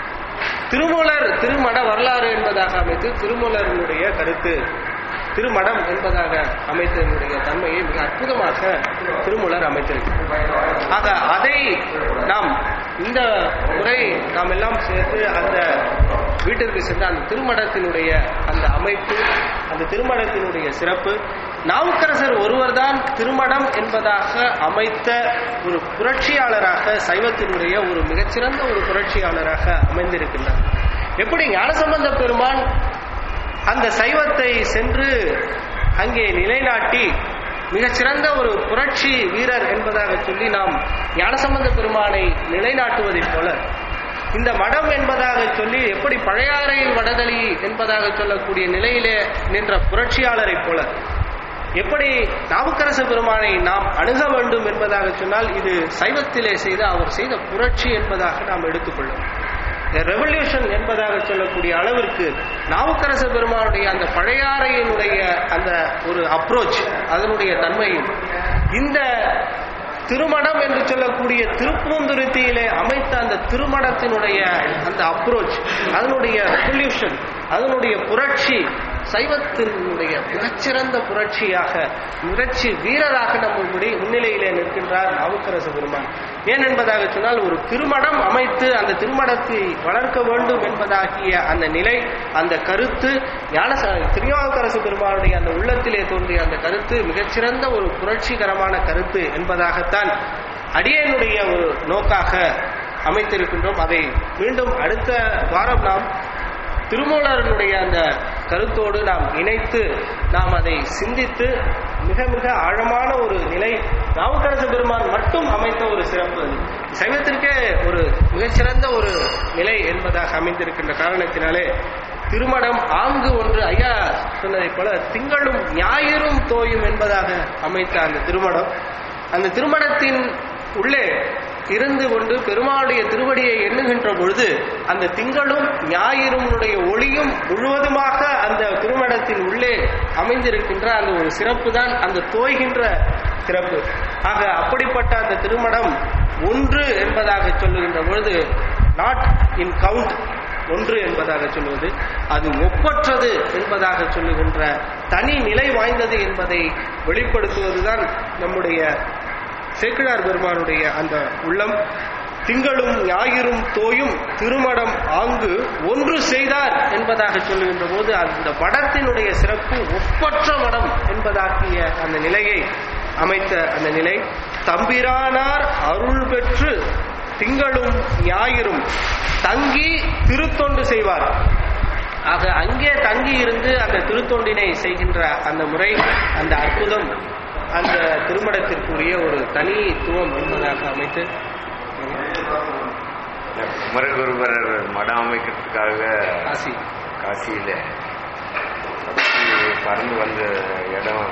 A: திருமூலர் திருமண வரலாறு என்பதாக அமைத்து திருமூலருடைய கருத்து திருமடம் என்பதாக அமைத்ததனுடைய தன்மையை மிக அற்புதமாக திருமூலர் அமைத்திருக்கிறார் ஆக அதை நாம் இந்த முறை நாம் எல்லாம் சேர்த்து அந்த வீட்டிற்கு சென்று அந்த திருமணத்தினுடைய அந்த அமைப்பு அந்த திருமணத்தினுடைய சிறப்பு நாவுக்கரசர் ஒருவர்தான் திருமணம் என்பதாக அமைத்த ஒரு புரட்சியாளராக சைவத்தினுடைய ஒரு மிகச்சிறந்த ஒரு புரட்சியாளராக அமைந்திருக்கின்றார் எப்படி ஞானசம்பந்த பெருமான் அந்த சைவத்தை சென்று அங்கே நிலைநாட்டி மிகச்சிறந்த ஒரு புரட்சி வீரர் என்பதாக சொல்லி நாம் ஞானசம்பந்த பெருமானை நிலைநாட்டுவதைப் போல இந்த மடம் என்பதாக சொல்லி எப்படி பழையாறை வடதளி என்பதாக சொல்லக்கூடிய நிலையிலே நின்ற புரட்சியாளரைப் போல எப்படி நாவுக்கரசு பெருமானை நாம் அணுக வேண்டும் என்பதாக சொன்னால் இது சைவத்திலே செய்த அவர் செய்த புரட்சி என்பதாக நாம் எடுத்துக்கொள்ளும் ரெவல்யூஷன் என்பதாக சொல்லக்கூடிய அளவிற்கு நாவுக்கரசு பெருமானுடைய அந்த பழையாறையினுடைய அந்த ஒரு அப்ரோச் அதனுடைய தன்மையும் இந்த திருமணம் என்று சொல்லக்கூடிய திருப்பூந்துருத்தியிலே அமைத்த அந்த திருமணத்தினுடைய அந்த அப்ரோச் அதனுடைய ரெவல்யூஷன் அதனுடைய புரட்சி சைவத்தினுடைய மிகச்சிறந்த புரட்சியாக புரட்சி வீரராக நம்ம முடி முன்னிலையிலே நிற்கின்றார் நாவுக்கரசு பெருமான் ஏன் என்பதாக சொன்னால் ஒரு திருமணம் அமைத்து அந்த திருமணத்தை வளர்க்க வேண்டும் என்பதாகிய அந்த நிலை அந்த கருத்து ஞான திருநாவுக்கரசு பெருமானுடைய அந்த உள்ளத்திலே தோன்றிய அந்த கருத்து மிகச்சிறந்த ஒரு புரட்சிகரமான கருத்து என்பதாகத்தான் அடியனுடைய ஒரு நோக்காக அமைத்திருக்கின்றோம் அதை மீண்டும் அடுத்த வாரம் நாம் திருமூலரனுடைய அந்த கருத்தோடு நாம் இணைத்து நாம் அதை சிந்தித்து மிக மிக ஆழமான ஒரு நிலை நாவுக்கரசு பெருமான் மட்டும் அமைத்த ஒரு சிறப்பு அது சைவத்திற்கே ஒரு மிகச்சிறந்த ஒரு நிலை என்பதாக அமைந்திருக்கின்ற காரணத்தினாலே திருமணம் ஆங்கு ஒன்று ஐயா சொன்னதைப் போல திங்களும் ஞாயிறும் தோயும் என்பதாக அமைத்த அந்த திருமணம் அந்த திருமணத்தின் உள்ளே இருந்து கொண்டு பெருமாளுடைய திருவடியை எண்ணுகின்ற பொழுது அந்த திங்களும் ஞாயிறுடைய ஒளியும் முழுவதுமாக அந்த திருமணத்தின் உள்ளே அமைந்திருக்கின்ற அந்த ஒரு சிறப்பு தான் அந்த தோய்கின்ற சிறப்பு ஆக அப்படிப்பட்ட அந்த திருமணம் ஒன்று என்பதாக சொல்லுகின்ற பொழுது நாட் இன் கவுண்ட் ஒன்று என்பதாக சொல்வது அது ஒப்பற்றது என்பதாக சொல்லுகின்ற தனி நிலை வாய்ந்தது என்பதை வெளிப்படுத்துவதுதான் நம்முடைய சேக்கிழார் பெருமானுடைய அந்த உள்ளம் திங்களும் ஞாயிறும் தோயும் திருமடம் ஆங்கு ஒன்று செய்தார் என்பதாக சொல்லுகின்ற போது அந்த மடத்தினுடைய சிறப்பு ஒப்பற்ற மடம் என்பதாக்கிய அந்த நிலையை அமைத்த அந்த நிலை தம்பிரானார் அருள் பெற்று திங்களும் ஞாயிறும் தங்கி திருத்தொண்டு செய்வார் ஆக அங்கே தங்கி இருந்து அந்த திருத்தொண்டினை செய்கின்ற அந்த முறை அந்த அற்புதம் அந்த திருமணத்திற்குரிய ஒரு தனித்துவம் என்பதாக அமைத்து
F: குமரகுருபரர் மடம் அமைக்கிறதுக்காக
A: காசி
F: காசியில பறந்து வந்த இடம்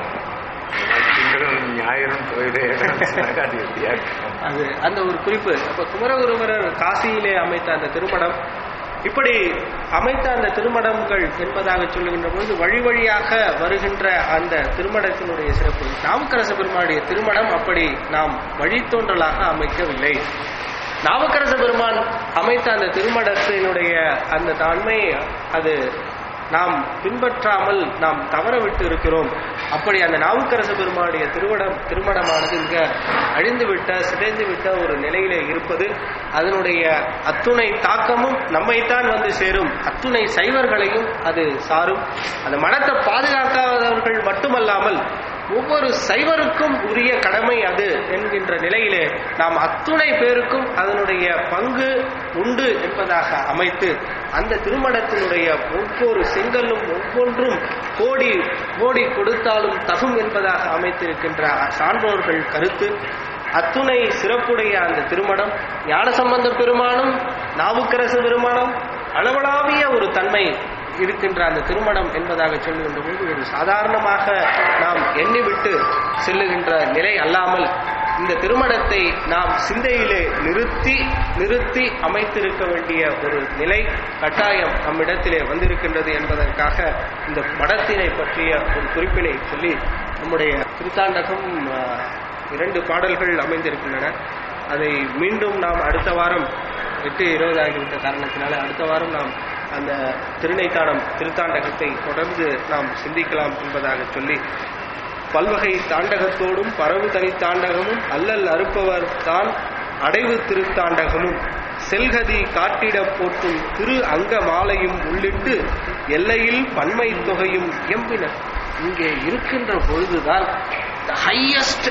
F: திங்களும் ஞாயிறும் கோயிலே இடம் அது எப்படியா இருக்கும்?
A: அது அந்த ஒரு குறிப்பு அப்ப குமரகுருபரர் காசியிலே அமைத்த அந்த திருமணம் இப்படி அமைத்த அந்த திருமணங்கள் என்பதாக சொல்லுகின்ற பொழுது வழி வழியாக வருகின்ற அந்த திருமணத்தினுடைய சிறப்பு நாவுக்கரச பெருமானுடைய திருமணம் அப்படி நாம் வழித்தோன்றலாக அமைக்கவில்லை நாவுக்கரச பெருமான் அமைத்த அந்த திருமணத்தினுடைய அந்த தன்மை அது நாம் பின்பற்றாமல் நாம் தவற விட்டு இருக்கிறோம் அப்படி அந்த நாவுக்கரச பெருமானுடைய திருமணம் திருமணமானது மிக அழிந்துவிட்ட சிதைந்துவிட்ட ஒரு நிலையிலே இருப்பது அதனுடைய அத்துணை தாக்கமும் நம்மைத்தான் வந்து சேரும் அத்துணை சைவர்களையும் அது சாரும் அந்த மனத்தை பாதுகாக்காதவர்கள் மட்டுமல்லாமல் ஒவ்வொரு சைவருக்கும் உரிய கடமை அது என்கின்ற நிலையிலே நாம் அத்துணை பேருக்கும் அதனுடைய பங்கு உண்டு என்பதாக அமைத்து அந்த திருமணத்தினுடைய ஒவ்வொரு செங்கல்லும் ஒவ்வொன்றும் கோடி கோடி கொடுத்தாலும் தகும் என்பதாக அமைத்திருக்கின்ற சான்றோர்கள் கருத்து அத்துணை சிறப்புடைய அந்த திருமணம் ஞானசம்பந்த பெருமானும் நாவுக்கரசு பெருமானும் அளவளாவிய ஒரு தன்மை இருக்கின்ற அந்த திருமணம் என்பதாக சொல்லுகின்ற போது ஒரு சாதாரணமாக நாம் எண்ணிவிட்டு செல்லுகின்ற நிலை அல்லாமல் இந்த திருமணத்தை நாம் சிந்தையிலே நிறுத்தி நிறுத்தி அமைத்திருக்க வேண்டிய ஒரு நிலை கட்டாயம் நம்மிடத்திலே வந்திருக்கின்றது என்பதற்காக இந்த மடத்தினை பற்றிய ஒரு குறிப்பினை சொல்லி நம்முடைய திருத்தாண்டகம் ஆஹ், இரண்டு பாடல்கள் அமைந்திருக்கின்றன அதை மீண்டும் நாம் அடுத்த வாரம் எட்டு இருபது ஆகிவிட்ட காரணத்தினால அடுத்த வாரம் நாம் அந்த திருநைத்தானம் திருத்தாண்டகத்தை தொடர்ந்து நாம் சிந்திக்கலாம் என்பதாக சொல்லி பல்வகை தாண்டகத்தோடும் பரவு தனித்தாண்டகமும் அல்லல் அறுப்பவர் தான் அடைவு திருத்தாண்டகமும் செல்கதி காட்டிட போற்றும் திரு அங்க மாலையும் உள்ளிட்டு எல்லையில் பன்மை தொகையும் எம்பினர் இங்கே இருக்கின்ற பொழுதுதான் ஹையஸ்ட்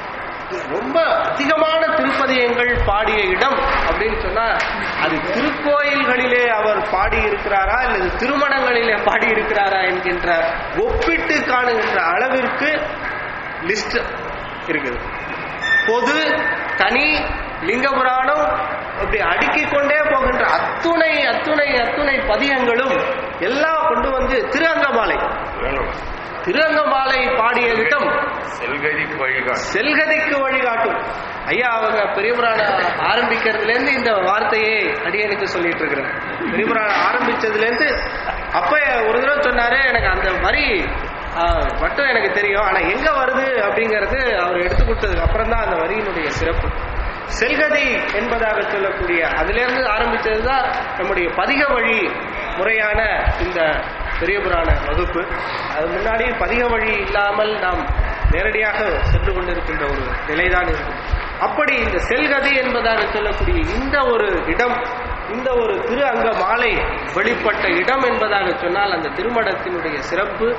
A: ரொம்ப அதிகமான திருப்பதியங்கள் பாடிய இடம் அப்படின்னு சொன்னா அது திருக்கோயில்களிலே அவர் பாடி இருக்கிறாரா அல்லது திருமணங்களிலே பாடி இருக்கிறாரா என்கின்ற ஒப்பிட்டு காணுகின்ற அளவிற்கு லிஸ்ட் இருக்குது பொது தனி லிங்க புராணம் அப்படி அடுக்கிக் கொண்டே போகின்ற அத்துணை அத்துணை அத்துணை பதியங்களும் எல்லாம் கொண்டு வந்து திரு அங்கமாலை
F: வேணும்.
A: திரு அங்கமாலை பாடிய இடம்
F: செல்கதிக்கு வழிகாட்டு
A: செல்கதிக்கு வழிகாட்டும் ஐயா அவங்க பெரிய புராணம் ஆரம்பிக்கிறதுல இருந்து இந்த வார்த்தையை அடியனுக்கு சொல்லிட்டு இருக்கிறேன் பெரிய புராணம் ஆரம்பிச்சதுல இருந்து அப்ப ஒரு தடவை சொன்னாரு எனக்கு அந்த வரி ஆ, மட்டும் எனக்கு தெரியும் ஆனா எங்க வருது அப்படிங்கறது அவர் எடுத்து கொடுத்ததுக்கு அப்புறம் தான் அந்த வரியினுடைய சிறப்பு செல்கதி என்பதாக சொல்லக்கூடிய அதிலிருந்து ஆரம்பிச்சதுதான் நம்முடைய பதிக வழி முறையான இந்த பெரிய புராண வகுப்பு அது முன்னாடி பதிக வழி இல்லாமல் நாம் நேரடியாக சென்று கொண்டிருக்கின்ற ஒரு நிலைதான் இருக்கும் அப்படி இந்த செல்கதி என்பதாக சொல்லக்கூடிய இந்த ஒரு இடம் இந்த ஒரு திரு அங்க மாலை வெளிப்பட்ட இடம் என்பதாக சொன்னால் அந்த திருமணத்தினுடைய சிறப்பு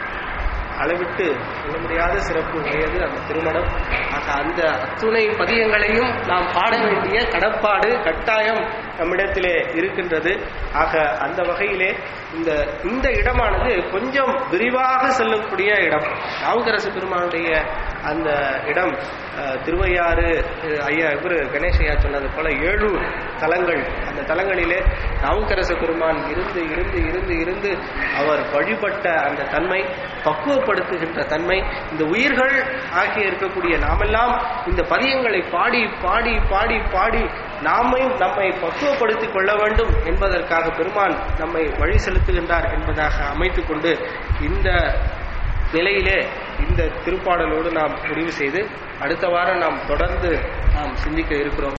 A: அளவிட்டு சொல்ல முடியாத சிறப்பு உடையது அந்த திருமணம் ஆக அந்த அத்துணை பதியங்களையும் நாம் பாட வேண்டிய கடப்பாடு கட்டாயம் நம்மிடத்திலே இருக்கின்றது ஆக அந்த வகையிலே இந்த இந்த இடமானது கொஞ்சம் விரிவாக செல்லக்கூடிய இடம் நாவுக்கரசு பெருமானுடைய அந்த இடம் அஹ், திருவையாறு அஹ், ஐயா இவரு கணேஷ் ஐயா சொன்னது போல ஏழு தலங்கள் அந்த தலங்களிலே நாவுக்கரச பெருமான் இருந்து இருந்து இருந்து இருந்து அவர் வழிபட்ட அந்த தன்மை பக்குவப்படுத்துகின்ற தன்மை இந்த உயிர்கள் ஆகிய இருக்கக்கூடிய நாமெல்லாம் இந்த பதியங்களை பாடி பாடி பாடி பாடி நாமையும் நம்மை பக்குவப்படுத்திக் கொள்ள வேண்டும் என்பதற்காக பெருமான் நம்மை வழி செலுத்துகின்றார் என்பதாக அமைத்துக் கொண்டு இந்த நிலையிலே இந்த திருப்பாடலோடு நாம் முடிவு செய்து அடுத்த வாரம் நாம் தொடர்ந்து நாம் சிந்திக்க இருக்கிறோம்